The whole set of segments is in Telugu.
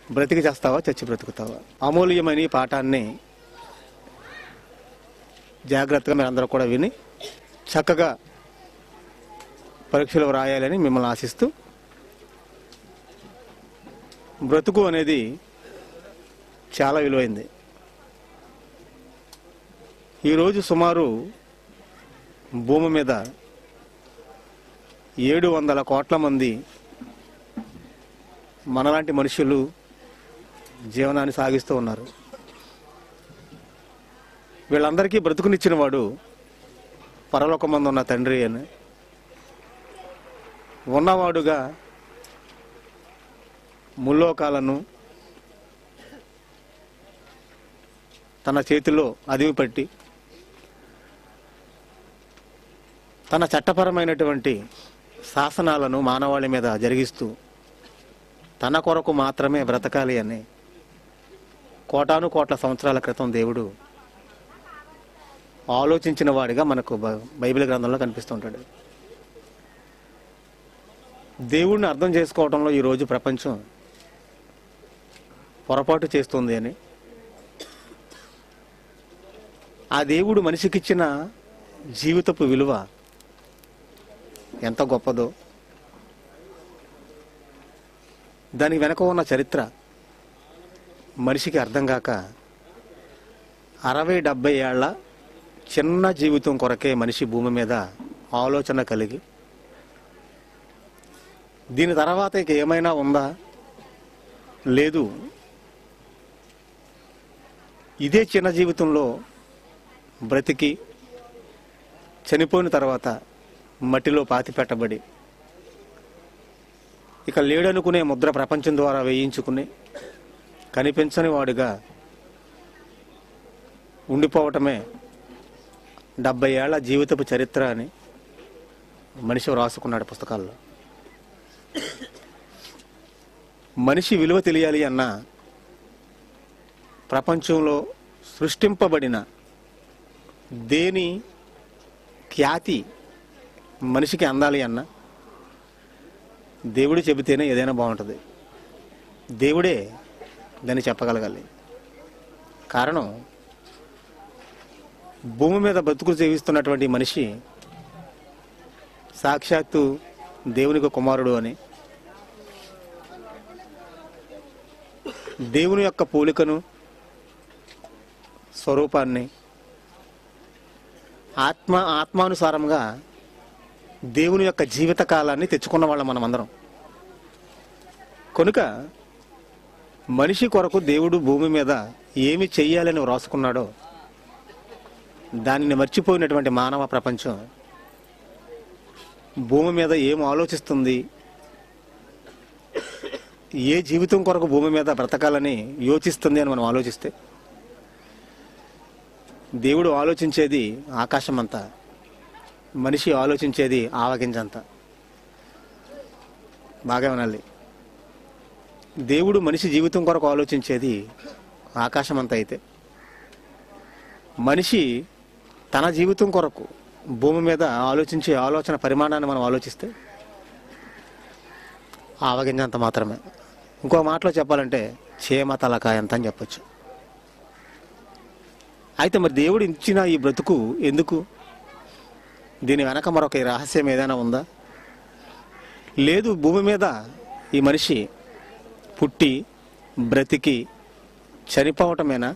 బ్రతికి చేస్తావా చచ్చి బ్రతుకుతావా అమూల్యమైన ఈ పాఠాన్ని జాగ్రత్తగా మీరు అందరూ కూడా విని చక్కగా పరీక్షలు వ్రాయాలని మిమ్మల్ని ఆశిస్తూ బ్రతుకు అనేది చాలా విలువైంది ఈరోజు సుమారు భూమి మీద ఏడు వందల కోట్ల మంది మనలాంటి మనుషులు జీవనాన్ని సాగిస్తూ ఉన్నారు వీళ్ళందరికీ బ్రతుకునిచ్చిన వాడు పరలోకమందు ఉన్న తండ్రి అని ఉన్నవాడుగా ముల్లోకాలను తన చేతిలో అదిమి పట్టి తన చట్టపరమైనటువంటి శాసనాలను మానవాళి మీద జరిగిస్తూ తన కొరకు మాత్రమే బ్రతకాలి అని కోటాను కోట్ల సంవత్సరాల క్రితం దేవుడు ఆలోచించిన వాడిగా మనకు బ- బైబిల్ గ్రంథంలో కనిపిస్తుంటాడు దేవుడిని అర్థం చేసుకోవడంలో ఈరోజు ప్రపంచం పొరపాటు చేస్తుంది అని ఆ దేవుడు మనిషికిచ్చిన జీవితపు విలువ ఎంత గొప్పదో దాని వెనక ఉన్న చరిత్ర మనిషికి అర్థం కాక అరవై డెబ్బై ఏళ్ల చిన్న జీవితం కొరకే మనిషి భూమి మీద ఆలోచన కలిగి దీని తర్వాత ఇక ఏమైనా ఉందా లేదు ఇదే చిన్న జీవితంలో బ్రతికి చనిపోయిన తర్వాత మట్టిలో పాతి పెట్టబడి ఇక లేడనుకునే ముద్ర ప్రపంచం ద్వారా వేయించుకుని కనిపించని వాడుగా ఉండిపోవటమే డెబ్బై ఏళ్ల జీవితపు చరిత్ర అని మనిషి వ్రాసుకున్నాడు పుస్తకాల్లో మనిషి విలువ తెలియాలి అన్న ప్రపంచంలో సృష్టింపబడిన దేని ఖ్యాతి మనిషికి అందాలి అన్న దేవుడు చెబితేనే ఏదైనా బాగుంటుంది దేవుడే దాన్ని చెప్పగలగాలి కారణం భూమి మీద బతుకు జీవిస్తున్నటువంటి మనిషి సాక్షాత్తు దేవునికి కుమారుడు అని దేవుని యొక్క పోలికను స్వరూపాన్ని ఆత్మ ఆత్మానుసారంగా దేవుని యొక్క జీవిత కాలాన్ని తెచ్చుకున్న వాళ్ళం మనమందరం కనుక మనిషి కొరకు దేవుడు భూమి మీద ఏమి చెయ్యాలని వ్రాసుకున్నాడో దానిని మర్చిపోయినటువంటి మానవ ప్రపంచం భూమి మీద ఏం ఆలోచిస్తుంది ఏ జీవితం కొరకు భూమి మీద బ్రతకాలని యోచిస్తుంది అని మనం ఆలోచిస్తే దేవుడు ఆలోచించేది ఆకాశం అంతా మనిషి ఆలోచించేది ఆవగింజంత బాగా వినాలి దేవుడు మనిషి జీవితం కొరకు ఆలోచించేది ఆకాశం అంతా అయితే మనిషి తన జీవితం కొరకు భూమి మీద ఆలోచించే ఆలోచన పరిమాణాన్ని మనం ఆలోచిస్తే ఆవగింజంత మాత్రమే ఇంకో మాటలో చెప్పాలంటే చేమ తలకాయ అంత అని చెప్పొచ్చు అయితే మరి దేవుడు ఇచ్చిన ఈ బ్రతుకు ఎందుకు దీని వెనక మరొక రహస్యం ఏదైనా ఉందా లేదు భూమి మీద ఈ మనిషి పుట్టి బ్రతికి చనిపోవటమేనా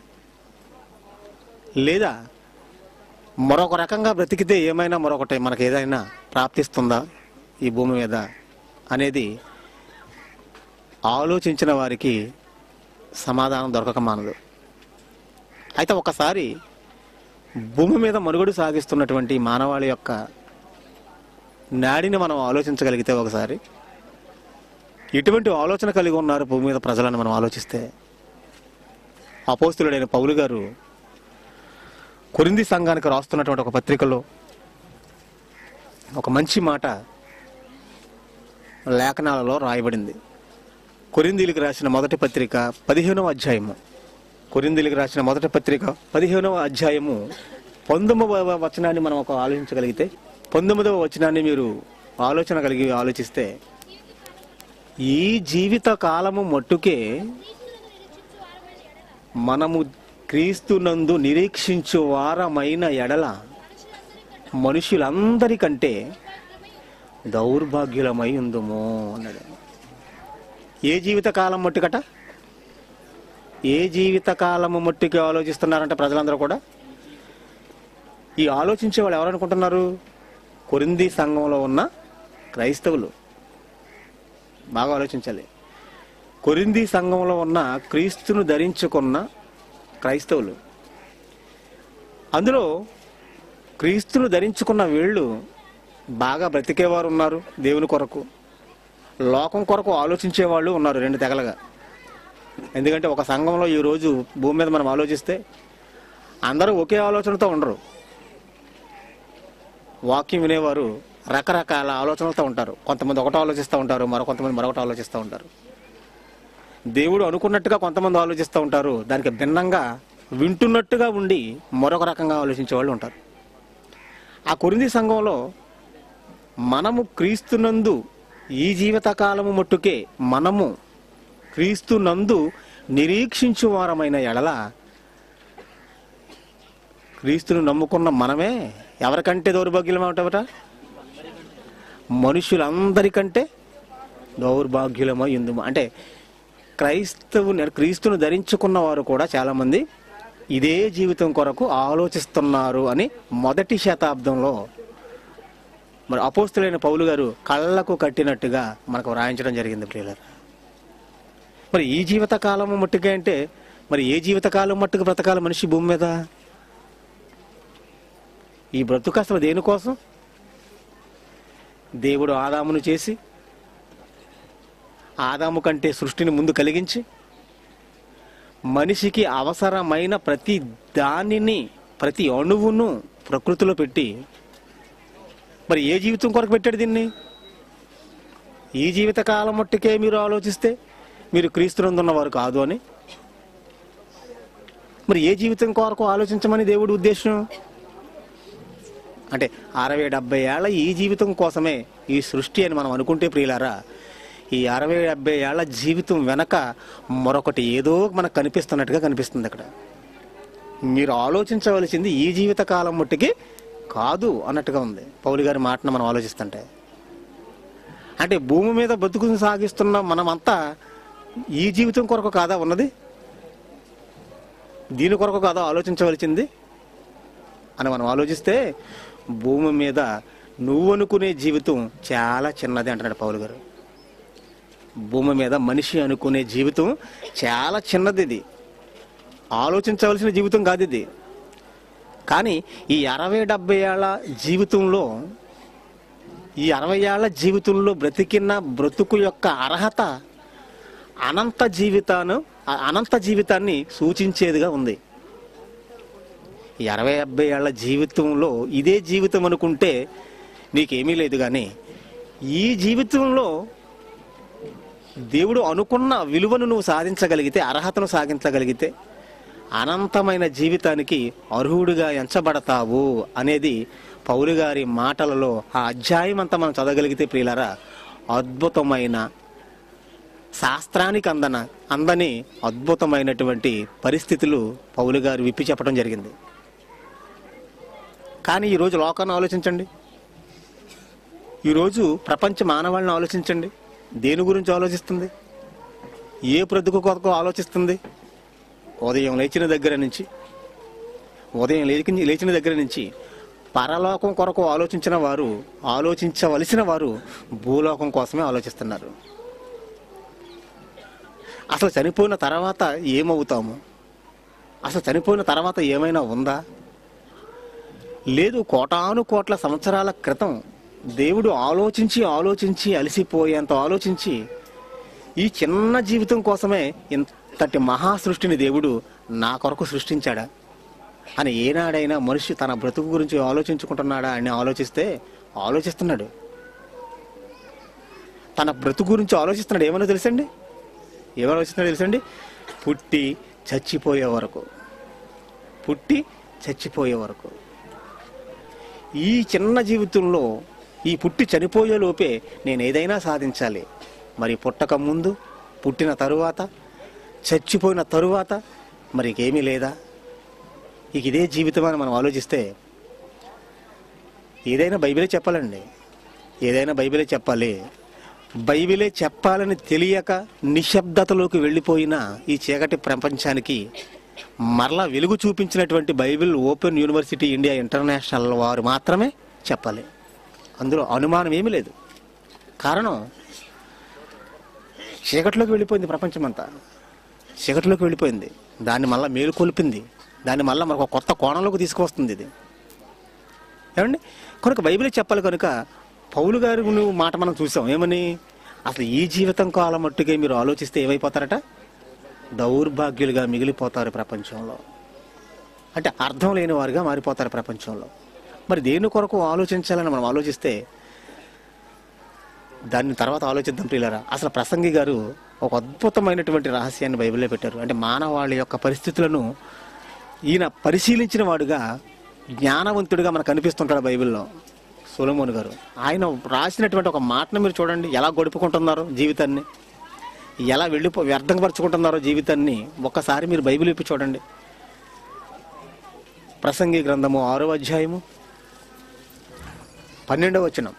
లేదా మరొక రకంగా బ్రతికితే ఏమైనా మరొకటి మనకు ఏదైనా ప్రాప్తిస్తుందా ఈ భూమి మీద అనేది ఆలోచించిన వారికి సమాధానం దొరకక మానదు అయితే ఒకసారి భూమి మీద మనుగడు సాగిస్తున్నటువంటి మానవాళి యొక్క నాడిని మనం ఆలోచించగలిగితే ఒకసారి ఎటువంటి ఆలోచన కలిగి ఉన్నారు భూమి మీద ప్రజలను మనం ఆలోచిస్తే అపోస్తులుడైన పౌలు గారు కొరింది సంఘానికి రాస్తున్నటువంటి ఒక పత్రికలో ఒక మంచి మాట లేఖనాలలో రాయబడింది కొరిందీలకు రాసిన మొదటి పత్రిక పదిహేనవ అధ్యాయము కొరిందీలకు రాసిన మొదటి పత్రిక పదిహేనవ అధ్యాయము పంతొమ్మిదవ వచనాన్ని మనం ఒక ఆలోచించగలిగితే పంతొమ్మిదవ వచనాన్ని మీరు ఆలోచన కలిగి ఆలోచిస్తే ఈ జీవిత కాలము మట్టుకే మనము క్రీస్తునందు నిరీక్షించు వారమైన ఎడల మనుషులందరికంటే దౌర్భాగ్యులమై ఉందుము అన్నాడు ఏ జీవిత కాలం మట్టుకట ఏ జీవిత కాలము మట్టుకి ఆలోచిస్తున్నారంట ప్రజలందరూ కూడా ఈ ఆలోచించే వాళ్ళు ఎవరు అనుకుంటున్నారు కొరింది సంఘంలో ఉన్న క్రైస్తవులు బాగా ఆలోచించాలి కొరింది సంఘంలో ఉన్న క్రీస్తును ధరించుకున్న క్రైస్తవులు అందులో క్రీస్తును ధరించుకున్న వీళ్ళు బాగా బ్రతికేవారు ఉన్నారు దేవుని కొరకు లోకం కొరకు ఆలోచించే వాళ్ళు ఉన్నారు రెండు తెగలుగా ఎందుకంటే ఒక సంఘంలో ఈ రోజు భూమి మీద మనం ఆలోచిస్తే అందరూ ఒకే ఆలోచనతో ఉండరు వాక్యం వినేవారు రకరకాల ఆలోచనలతో ఉంటారు కొంతమంది ఒకటి ఆలోచిస్తూ ఉంటారు మరో కొంతమంది మరొకటి ఆలోచిస్తూ ఉంటారు దేవుడు అనుకున్నట్టుగా కొంతమంది ఆలోచిస్తూ ఉంటారు దానికి భిన్నంగా వింటున్నట్టుగా ఉండి మరొక రకంగా ఆలోచించే వాళ్ళు ఉంటారు ఆ కొరింది సంఘంలో మనము క్రీస్తునందు ఈ జీవిత కాలము మట్టుకే మనము క్రీస్తునందు నిరీక్షించు వారమైన ఎడల క్రీస్తును నమ్ముకున్న మనమే ఎవరికంటే దౌర్భాగ్యులం ఏమిటట మనుషులందరికంటే దౌర్భాగ్యులమై ఉందుము అంటే క్రైస్తవు క్రీస్తును ధరించుకున్న వారు కూడా చాలామంది ఇదే జీవితం కొరకు ఆలోచిస్తున్నారు అని మొదటి శతాబ్దంలో మరి అపోస్తులైన పౌలు గారు కళ్ళకు కట్టినట్టుగా మనకు రాయించడం జరిగింది ప్రియులారా మరి ఈ జీవిత కాలం మట్టుగా అంటే మరి ఏ జీవిత కాలం మట్టుకు బ్రతకాలి మనిషి భూమి మీద ఈ బ్రతుకు అసలు దేనికోసం దేవుడు ఆదామును చేసి ఆదాము కంటే సృష్టిని ముందు కలిగించి మనిషికి అవసరమైన ప్రతి దానిని ప్రతి అణువును ప్రకృతిలో పెట్టి మరి ఏ జీవితం కొరకు పెట్టాడు దీన్ని ఈ జీవిత కాలం మట్టుకే మీరు ఆలోచిస్తే మీరు క్రీస్తునందున్నవారు కాదు అని మరి ఏ జీవితం కొరకు ఆలోచించమని దేవుడి ఉద్దేశం అంటే అరవై డెబ్బై ఏళ్ళ ఈ జీవితం కోసమే ఈ సృష్టి అని మనం అనుకుంటే ప్రియులారా ఈ అరవై డెబ్బై ఏళ్ల జీవితం వెనక మరొకటి ఏదో మనకు కనిపిస్తున్నట్టుగా కనిపిస్తుంది అక్కడ మీరు ఆలోచించవలసింది ఈ జీవిత కాలం మట్టుకి కాదు అన్నట్టుగా ఉంది పౌలు గారి మాటను మనం ఆలోచిస్తుంటే అంటే భూమి మీద బతుకుని సాగిస్తున్న మనమంతా ఈ జీవితం కొరకు కాదా ఉన్నది దీని కొరకు కాదా ఆలోచించవలసింది అని మనం ఆలోచిస్తే భూమి మీద నువ్వు అనుకునే జీవితం చాలా చిన్నది అంటున్నాడు పౌలు గారు భూమి మీద మనిషి అనుకునే జీవితం చాలా చిన్నది ఇది ఆలోచించవలసిన జీవితం కాదు ఇది కానీ ఈ అరవై డెబ్బై ఏళ్ళ జీవితంలో ఈ అరవై ఏళ్ల జీవితంలో బ్రతికిన బ్రతుకు యొక్క అర్హత అనంత జీవితాను ఆ అనంత జీవితాన్ని సూచించేదిగా ఉంది ఈ అరవై డెబ్బై ఏళ్ల జీవితంలో ఇదే జీవితం అనుకుంటే నీకేమీ లేదు కానీ ఈ జీవితంలో దేవుడు అనుకున్న విలువను నువ్వు సాధించగలిగితే అర్హతను సాధించగలిగితే అనంతమైన జీవితానికి అర్హుడిగా ఎంచబడతావు అనేది పౌలు గారి మాటలలో ఆ అధ్యాయం అంతా మనం చదవగలిగితే ప్రియులారా అద్భుతమైన శాస్త్రానికి అందన అందని అద్భుతమైనటువంటి పరిస్థితులు పౌలు గారు విప్పి చెప్పడం జరిగింది కానీ ఈరోజు లోకాన్ని ఆలోచించండి ఈరోజు ప్రపంచ మానవాళిని ఆలోచించండి దేని గురించి ఆలోచిస్తుంది ఏ బ్రతుకు కొరకు ఆలోచిస్తుంది ఉదయం లేచిన దగ్గర నుంచి ఉదయం లేచి లేచిన దగ్గర నుంచి పరలోకం కొరకు ఆలోచించిన వారు ఆలోచించవలసిన వారు భూలోకం కోసమే ఆలోచిస్తున్నారు అసలు చనిపోయిన తర్వాత ఏమవుతాము అసలు చనిపోయిన తర్వాత ఏమైనా ఉందా లేదు కోటాను కోట్ల సంవత్సరాల క్రితం దేవుడు ఆలోచించి ఆలోచించి అలసిపోయేంత ఆలోచించి ఈ చిన్న జీవితం కోసమే ఇంతటి మహా సృష్టిని దేవుడు నా కొరకు సృష్టించాడా అని ఏనాడైనా మనిషి తన బ్రతుకు గురించి ఆలోచించుకుంటున్నాడా అని ఆలోచిస్తే ఆలోచిస్తున్నాడు తన బ్రతుకు గురించి ఆలోచిస్తున్నాడు ఏమన్నా తెలుసండి ఏమని ఆలోచిస్తున్నాడు తెలుసండి పుట్టి చచ్చిపోయే వరకు పుట్టి చచ్చిపోయే వరకు ఈ చిన్న జీవితంలో ఈ పుట్టి చనిపోయే లోపే నేను ఏదైనా సాధించాలి మరి పుట్టక ముందు పుట్టిన తరువాత చచ్చిపోయిన తరువాత మరి ఇంకేమీ లేదా ఇక ఇదే జీవితం అని మనం ఆలోచిస్తే ఏదైనా బైబిలే చెప్పాలండి ఏదైనా బైబిలే చెప్పాలి బైబిలే చెప్పాలని తెలియక నిశ్శబ్దతలోకి వెళ్ళిపోయిన ఈ చీకటి ప్రపంచానికి మరలా వెలుగు చూపించినటువంటి Bible open university India international వారు మాత్రమే చెప్పాలి అందులో అనుమానం ఏమీ లేదు కారణం చీకటిలోకి వెళ్ళిపోయింది ప్రపంచమంతా చీకటిలోకి వెళ్ళిపోయింది దాన్ని మళ్ళీ మేలుకొల్పింది దాన్ని మళ్ళీ మనకు ఒక కొత్త కోణంలోకి తీసుకువస్తుంది ఇది ఏమండి కనుక బైబిల్ చెప్పాలి కనుక పౌలు గారి నువ్వు మాట మనం చూసాం ఏమని అసలు ఈ జీవితం కాలం మట్టుకే మీరు ఆలోచిస్తే ఏమైపోతారట దౌర్భాగ్యులుగా మిగిలిపోతారు ప్రపంచంలో అంటే అర్థం లేని వారుగా మారిపోతారు ప్రపంచంలో మరి దేని కొరకు ఆలోచించాలని మనం ఆలోచిస్తే దాన్ని తర్వాత ఆలోచిద్దాం ప్రియులరా అసలు ప్రసంగి గారు ఒక అద్భుతమైనటువంటి రహస్యాన్ని బైబిల్లో పెట్టారు అంటే మానవాళి యొక్క పరిస్థితులను ఈయన పరిశీలించిన వాడుగా జ్ఞానవంతుడిగా మనకు కనిపిస్తుంటాడు బైబిల్లో సొలమోన్ గారు ఆయన రాసినటువంటి ఒక మాటను మీరు చూడండి ఎలా గడుపుకుంటున్నారో జీవితాన్ని ఎలా వెళ్ళిపో వ్యర్థపరుచుకుంటున్నారో జీవితాన్ని ఒక్కసారి మీరు బైబిల్ ఇప్పి చూడండి ప్రసంగి గ్రంథము ఆరో అధ్యాయము పన్నెండవ వచనం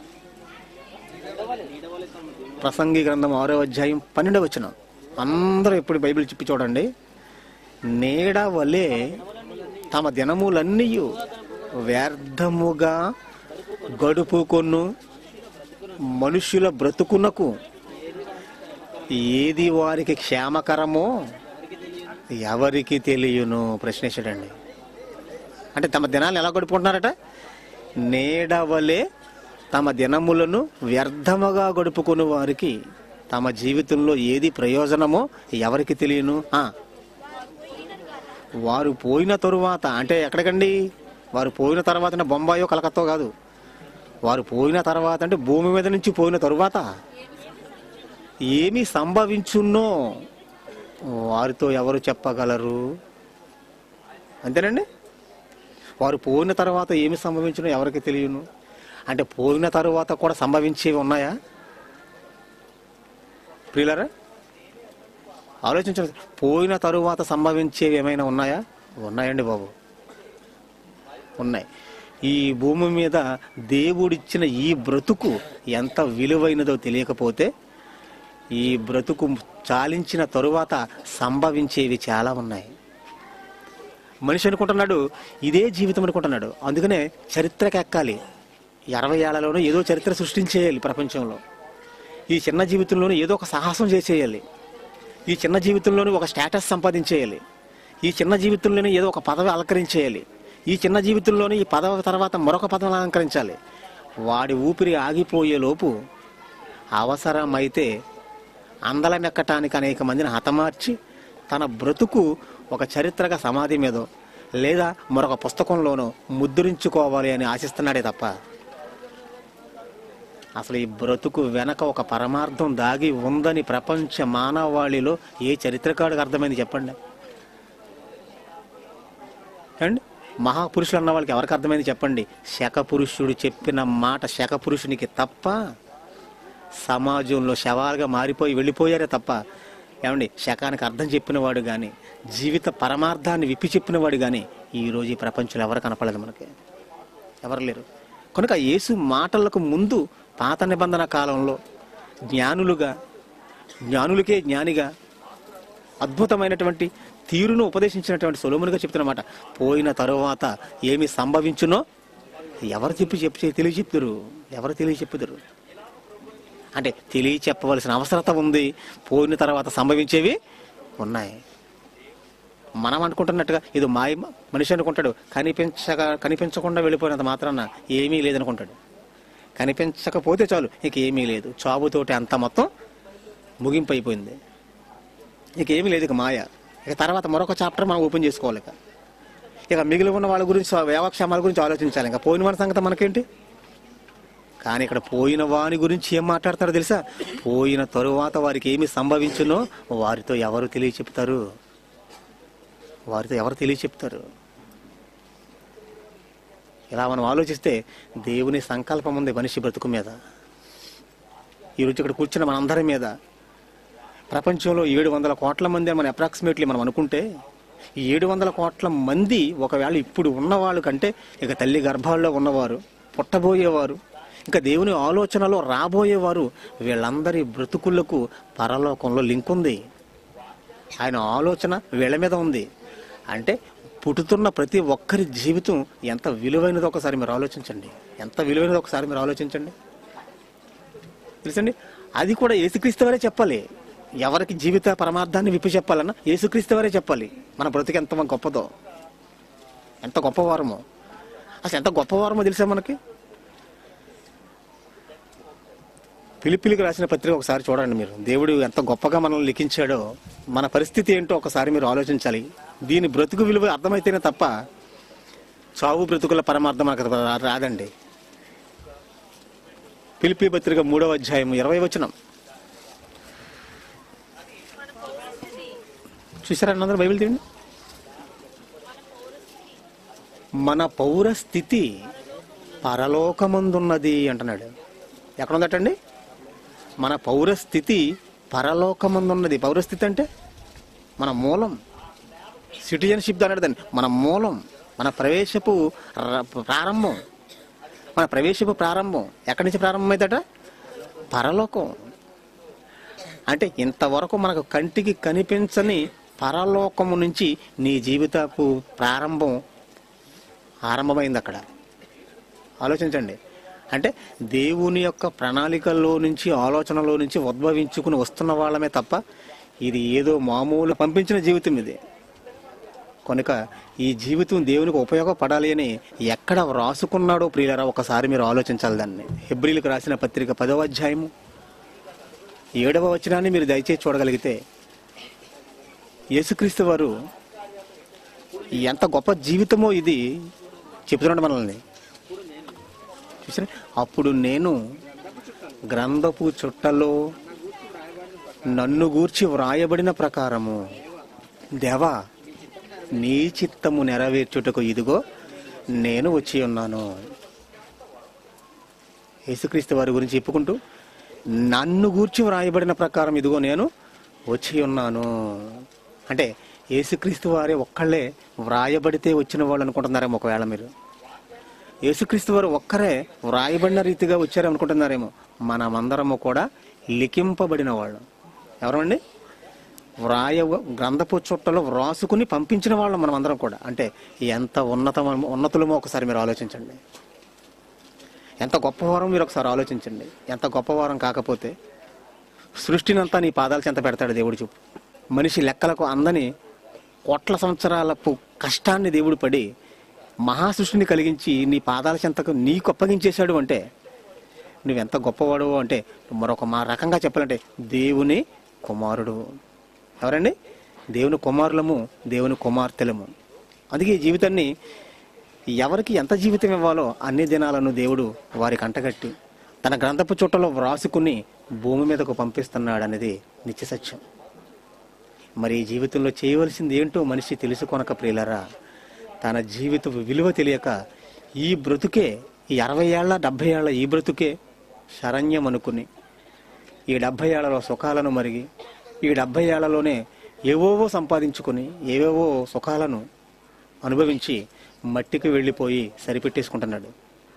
ప్రసంగి గ్రంథం ఆరో అధ్యాయం పన్నెండవ వచనం అందరూ ఇప్పుడు బైబిల్ చెప్పి చూడండి నీడ వలె తమ దినములన్నీ వ్యర్థముగా గడుపుకొను మనుష్యుల బ్రతుకునకు ఏది వారికి క్షేమకరమో ఎవరికి తెలియను ప్రశ్నించడండి అంటే తమ దినాలు ఎలా గడుపుకుంటున్నారట నీడవలే తమ దినములను వ్యర్థముగా గడుపుకుని వారికి తమ జీవితంలో ఏది ప్రయోజనమో ఎవరికి తెలియను ఆ, వారు పోయిన తరువాత అంటే ఎక్కడికండి వారు పోయిన తర్వాత అంటే బొంబాయో కలకత్తో కాదు వారు పోయిన తర్వాత అంటే భూమి మీద నుంచి పోయిన తరువాత ఏమి సంభవించున్నో వారితో ఎవరు చెప్పగలరు అంతేనండి వారు పోయిన తర్వాత ఏమి సంభవించునో ఎవరికి తెలియను అంటే పోయిన తరువాత కూడా సంభవించేవి ఉన్నాయా ప్రియులరా ఆలోచించండి పోయిన తరువాత సంభవించేవి ఏమైనా ఉన్నాయా ఉన్నాయండి బాబు ఉన్నాయి ఈ భూమి మీద దేవుడిచ్చిన ఈ బ్రతుకు ఎంత విలువైనదో తెలియకపోతే ఈ బ్రతుకు చాలించిన తరువాత సంభవించేవి చాలా ఉన్నాయి మనిషి అనుకుంటున్నాడు ఇదే జీవితం అనుకుంటున్నాడు అందుకనే చరిత్రకి ఎక్కాలి అరవై ఏళ్లలోనూ ఏదో చరిత్ర సృష్టించేయాలి ప్రపంచంలో ఈ చిన్న జీవితంలోనూ ఏదో ఒక సాహసం చేసేయాలి ఈ చిన్న జీవితంలోనూ ఒక స్టేటస్ సంపాదించేయాలి ఈ చిన్న జీవితంలోనే ఏదో ఒక పదవి అలంకరించేయాలి ఈ చిన్న జీవితంలోనే ఈ పదవి తర్వాత మరొక పదవిని అలంకరించాలి వాడి ఊపిరి ఆగిపోయే లోపు అవసరమైతే అందలమెక్కటానికి అనేక మందిని హతమార్చి తన బ్రతుకు ఒక చరిత్రగా సమాధి మీదో లేదా మరొక పుస్తకంలోనో ముద్రించుకోవాలి అని ఆశిస్తున్నాడే తప్ప అసలు ఈ బ్రతుకు వెనక ఒక పరమార్థం దాగి ఉందని ప్రపంచ మానవాళిలో ఏ చరిత్రకాడికి అర్థమైంది చెప్పండి అండి మహాపురుషులు అన్న వాళ్ళకి ఎవరికి అర్థమైంది చెప్పండి శక పురుషుడు చెప్పిన మాట శక పురుషునికి తప్ప సమాజంలో శవాలుగా మారిపోయి వెళ్ళిపోయారే తప్ప ఏమండి శకానికి అర్థం చెప్పినవాడు కానీ జీవిత పరమార్థాన్ని విప్పి చెప్పినవాడు కానీ ఈరోజు ఈ ప్రపంచంలో ఎవరు కనపడలేదు మనకి ఎవరు లేరు కనుక యేసు మాటలకు ముందు పాత నిబంధన కాలంలో జ్ఞానులుగా జ్ఞానులకే జ్ఞానిగా అద్భుతమైనటువంటి తీరును ఉపదేశించినటువంటి సొలోమునిగా చెప్తున్నమాట పోయిన తరువాత ఏమి సంభవించునో ఎవరు చెప్పి చెప్పి తెలియ చెప్తురు ఎవరు తెలియ చెప్పుదురు అంటే తెలియ చెప్పవలసిన అవసరత ఉంది పోయిన తర్వాత సంభవించేవి ఉన్నాయి మనం అనుకుంటున్నట్టుగా ఇది మాయ మనిషి అనుకుంటాడు కనిపించక కనిపించకుండా వెళ్ళిపోయినంత మాత్రాన ఏమీ లేదనుకుంటాడు కనిపించకపోతే చాలు ఇక ఏమీ లేదు చావుతోటి అంత మొత్తం ముగింపు అయిపోయింది ఇక ఏమీ లేదు ఇక మాయ ఇక తర్వాత మరొక చాప్టర్ మనం ఓపెన్ చేసుకోవాలి ఇక ఇక మిగిలి ఉన్న వాళ్ళ గురించి యోగక్షేమాల గురించి ఆలోచించాలి ఇంకా పోయిన వాడి సంగతి మనకేంటి కానీ ఇక్కడ పోయిన వాని గురించి ఏం మాట్లాడతారో తెలుసా పోయిన తరువాత వారికి ఏమి సంభవించునో వారితో ఎవరు తెలియ చెప్తారు వారితో ఎవరు తెలియ చెప్తారు ఇలా మనం ఆలోచిస్తే దేవుని సంకల్పం ఉంది మనిషి బ్రతుకు మీద ఈరోజు ఇక్కడ కూర్చున్న మనందరి మీద ప్రపంచంలో ఏడు వందల కోట్ల మంది అని మనం అప్రాక్సిమేట్లీ మనం అనుకుంటే ఈ ఏడు వందల కోట్ల మంది ఒకవేళ ఇప్పుడు ఉన్నవాళ్ళు కంటే ఇక తల్లి గర్భాల్లో ఉన్నవారు పుట్టబోయేవారు ఇంకా దేవుని ఆలోచనలో రాబోయేవారు వీళ్ళందరి బ్రతుకులకు పరలోకంలో లింక్ ఉంది ఆయన ఆలోచన వీళ్ళ మీద ఉంది అంటే పుట్టుతున్న ప్రతి ఒక్కరి జీవితం ఎంత విలువైనదో ఒకసారి మీరు ఆలోచించండి ఎంత విలువైనదో ఒకసారి మీరు ఆలోచించండి తెలుసండి అది కూడా యేసుక్రీస్తు వారే చెప్పాలి ఎవరికి జీవిత పరమార్థాన్ని విప్పి చెప్పాలన్నా యేసుక్రీస్తు వారే చెప్పాలి మన బ్రతికి ఎంత గొప్పదో ఎంత గొప్పవారమో అసలు ఎంత గొప్పవారమో తెలుసా మనకి పిలిపిలికి రాసిన పత్రిక ఒకసారి చూడండి మీరు దేవుడు ఎంత గొప్పగా మనల్ని లిఖించాడో మన పరిస్థితి ఏంటో ఒకసారి మీరు ఆలోచించాలి దీని బ్రతుకు విలువ అర్థమైతేనే తప్ప చావు బ్రతుకుల పరమార్థం మనకు రా- రాదండి పిలిపి పత్రిక మూడవ అధ్యాయం ఇరవై వచనం చూసారా అందరూ బైబిల్ తీయండి మన పౌర స్థితి పరలోకమందున్నది అంటున్నాడు ఎక్కడ ఉందటండి మన పౌర స్థితి పరలోకమందున్నది పౌరస్థితి అంటే మన మూలం సిటిజన్షిప్ అన్నాడు దాన్ని మన మూలం మన ప్రవేశపు ర- ప్రారంభం మన ప్రవేశపు ప్రారంభం ఎక్కడి నుంచి ప్రారంభం అవుతాట పరలోకం అంటే ఇంతవరకు మనకు కంటికి కనిపించని పరలోకము నుంచి నీ జీవితపు ప్రారంభం ఆరంభమైంది అక్కడ ఆలోచించండి అంటే దేవుని యొక్క ప్రణాళికల్లో నుంచి ఆలోచనలో నుంచి ఉద్భవించుకుని వస్తున్న వాళ్ళమే తప్ప ఇది ఏదో మామూలు పంపించిన జీవితం ఇది కనుక ఈ జీవితం దేవునికి ఉపయోగపడాలి అని ఎక్కడ రాసుకున్నాడో ప్రియులరా ఒకసారి మీరు ఆలోచించాలి దాన్ని హెబ్రిలకు రాసిన పత్రిక పదవ అధ్యాయము ఏడవ వచనాన్ని మీరు దయచేసి చూడగలిగితే యేసుక్రీస్తు వారు ఎంత గొప్ప జీవితమో ఇది చెప్తున్నాడు మనల్ని చూసారా అప్పుడు నేను గ్రంథపు చుట్టలో నన్ను గూర్చి వ్రాయబడిన ప్రకారము దేవా నీ చిత్తము నెరవేర్చుటకు ఇదిగో నేను వచ్చి ఉన్నాను యేసుక్రీస్తు వారి గురించి చెప్పుకుంటూ నన్ను గూర్చి వ్రాయబడిన ప్రకారం ఇదిగో నేను వచ్చి ఉన్నాను అంటే యేసుక్రీస్తు వారే ఒక్కళ్ళే వ్రాయబడితే వచ్చిన వాళ్ళు అనుకుంటున్నారేమో ఒకవేళ మీరు యేసుక్రీస్తు వారు ఒక్కరే వ్రాయబడిన రీతిగా వచ్చారు అనుకుంటున్నారేమో మనమందరము కూడా లిఖింపబడిన వాళ్ళు ఎవరండి వ్రాయ గ్రంథపు చుట్టలో వ్రాసుకుని పంపించిన వాళ్ళం మనం అందరం కూడా అంటే ఎంత ఉన్నత ఉన్నతులమో ఒకసారి మీరు ఆలోచించండి ఎంత గొప్పవారం మీరు ఒకసారి ఆలోచించండి ఎంత గొప్పవారం కాకపోతే సృష్టినంతా నీ పాదాల చెంత పెడతాడు దేవుడు చూపు మనిషి లెక్కలకు అందని కోట్ల సంవత్సరాలపు కష్టాన్ని దేవుడు పడి మహాసృష్టిని కలిగించి నీ పాదాల చెంతకు నీకు అప్పగించేశాడు అంటే నువ్వెంత గొప్పవాడు అంటే మరొక మా రకంగా చెప్పాలంటే దేవుని కుమారుడు ఎవరండి దేవుని కుమారులము దేవుని కుమార్తెలము అందుకే ఈ జీవితాన్ని ఎవరికి ఎంత జీవితం ఇవ్వాలో అన్ని దినాలను దేవుడు వారికి అంటగట్టి తన గ్రంథపు చుట్టలో వ్రాసుకుని భూమి మీదకు పంపిస్తున్నాడు అనేది నిత్య సత్యం మరి ఈ జీవితంలో చేయవలసింది ఏంటో మనిషి తెలుసుకొనక ప్రియులరా తన జీవిత విలువ తెలియక ఈ బ్రతుకే ఈ అరవై ఏళ్ల డెబ్బై ఏళ్ల ఈ బ్రతుకే శరణ్యం అనుకుని ఈ డెబ్బై ఏళ్లలో సుఖాలను మరిగి ఈ డెబ్బై ఏళ్లలోనే ఏవేవో సంపాదించుకుని ఏవేవో సుఖాలను అనుభవించి మట్టికి వెళ్ళిపోయి సరిపెట్టేసుకుంటున్నాడు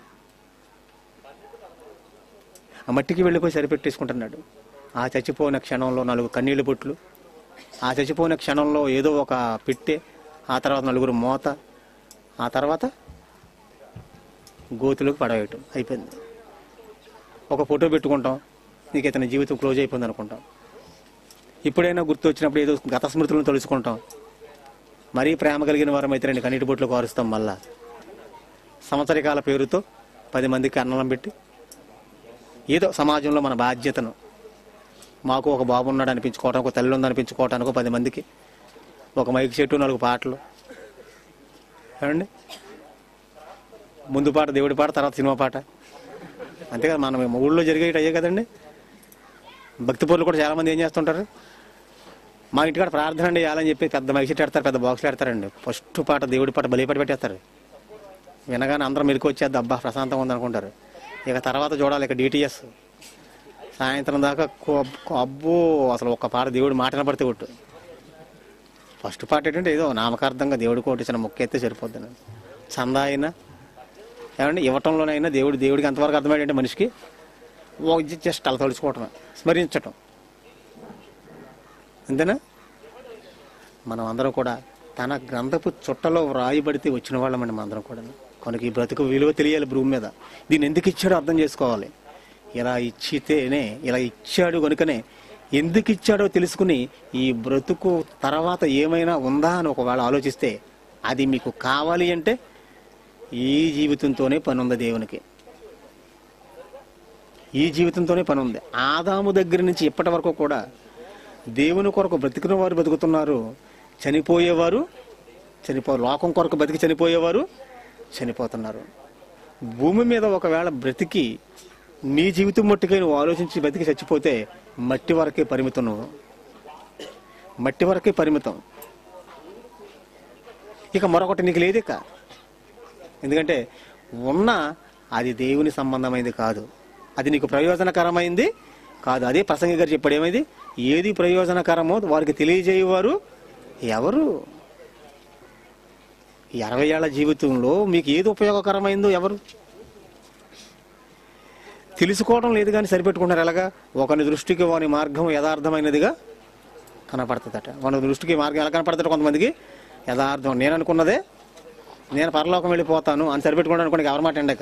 ఆ మట్టికి వెళ్ళిపోయి సరిపెట్టేసుకుంటున్నాడు ఆ చచ్చిపోయిన క్షణంలో నాలుగు కన్నీళ్లు బొట్లు ఆ చచ్చిపోయిన క్షణంలో ఏదో ఒక పెట్టె ఆ తర్వాత నలుగురు మోత ఆ తర్వాత గోతులకు పడవేయటం అయిపోయింది ఒక ఫోటో పెట్టుకుంటాం నీకు ఇతని జీవితం క్లోజ్ అయిపోయింది అనుకుంటాం ఇప్పుడైనా గుర్తు వచ్చినప్పుడు ఏదో గత స్మృతులను తలుచుకుంటాం మరీ ప్రేమ కలిగిన వారం అయితే రెండు కన్నీటి బొట్లు కారుస్తాం మళ్ళా సంవత్సరికాల పేరుతో పది మందికి అన్నం పెట్టి ఏదో సమాజంలో మన బాధ్యతను మాకు ఒక బాబు ఉన్నాడు అనిపించుకోవటానికి ఒక తల్లి ఉంది అనిపించుకోవటానికి ఒక పది మందికి ఒక మైక్ చెట్టు నాలుగు పాటలు ఏమండి ముందు పాట దేవుడి పాట తర్వాత సినిమా పాట అంతేకాదు మనం ఊళ్ళో జరిగేటి అయ్యే కదండి భక్తి పనులు కూడా చాలా మంది ఏం చేస్తుంటారు మా ఇంటికాడ ప్రార్థన అండి చేయాలని చెప్పి పెద్ద మైక్ చెట్టు పెడతారు పెద్ద బాక్స్లు పెడతారండి ఫస్ట్ పాట దేవుడి పాట బలిపాట పెట్టేస్తారు వినగానే అందరం మెలకు వచ్చేది అబ్బా ప్రశాంతంగా ఉంది అనుకుంటారు ఇక తర్వాత చూడాలి ఇక డిటిఎస్ సాయంత్రం దాకా కొబ్- అబ్బో అసలు ఒక్క పాట దేవుడు మాట వినపడితే కొట్టు ఫస్ట్ పాట ఏంటంటే ఏదో నామకార్థంగా దేవుడు కొట్టించిన మొక్క అయితే సరిపోద్ది చందా అయినా ఏమంటే ఇవ్వటంలోనైనా దేవుడు దేవుడికి అంతవరకు అర్థమయ్యంటే మనిషికి ఓ ఇది జస్ట్ అలా తలుచుకోవటమే స్మరించటం అంతేనా మనం అందరం కూడా తన గ్రంథపు చుట్టలో వ్రాయబడితే వచ్చిన వాళ్ళమండి మనం అందరం కూడా కనుక ఈ బ్రతుకు విలువ తెలియాలి భూమి మీద దీన్ని ఎందుకు ఇచ్చాడో అర్థం చేసుకోవాలి ఇలా ఇచ్చితేనే ఇలా ఇచ్చాడు కనుకనే ఎందుకు ఇచ్చాడో తెలుసుకుని ఈ బ్రతుకు తర్వాత ఏమైనా ఉందా అని ఒకవేళ ఆలోచిస్తే అది మీకు కావాలి అంటే ఈ జీవితంతోనే పని ఉంది దేవునికి ఈ జీవితంతోనే పని ఉంది ఆదాము దగ్గర నుంచి ఇప్పటి వరకు కూడా దేవుని కొరకు బ్రతికిన వారు బతుకుతున్నారు చనిపోయేవారు చనిపో లోకం కొరకు బతికి చనిపోయేవారు చనిపోతున్నారు భూమి మీద ఒకవేళ బ్రతికి నీ జీవితం మట్టుకే నువ్వు ఆలోచించి బతికి చచ్చిపోతే మట్టి వరకే పరిమితం నువ్వు మట్టి వరకే పరిమితం ఇక మరొకటి నీకు లేదు ఇక ఎందుకంటే ఉన్న అది దేవుని సంబంధమైంది కాదు అది నీకు ప్రయోజనకరమైంది కాదు అదే ప్రసంగి గారు చెప్పాడు ఏమైంది ఏది ప్రయోజనకరమో వారికి తెలియజేయవారు ఎవరు ఈ అరవై ఏళ్ల జీవితంలో మీకు ఏది ఉపయోగకరమైందో ఎవరు తెలుసుకోవడం లేదు కానీ సరిపెట్టుకుంటారు ఎలాగా ఒకని దృష్టికి వాని మార్గం యథార్థమైనదిగా కనపడుతుందట మన దృష్టికి మార్గం ఎలా కనపడుతుంట కొంతమందికి యథార్థం నేను అనుకున్నదే నేను పరలోకం వెళ్ళిపోతాను అని సరిపెట్టుకుంటాను అనుకోండి ఎవరి మాట ఎండక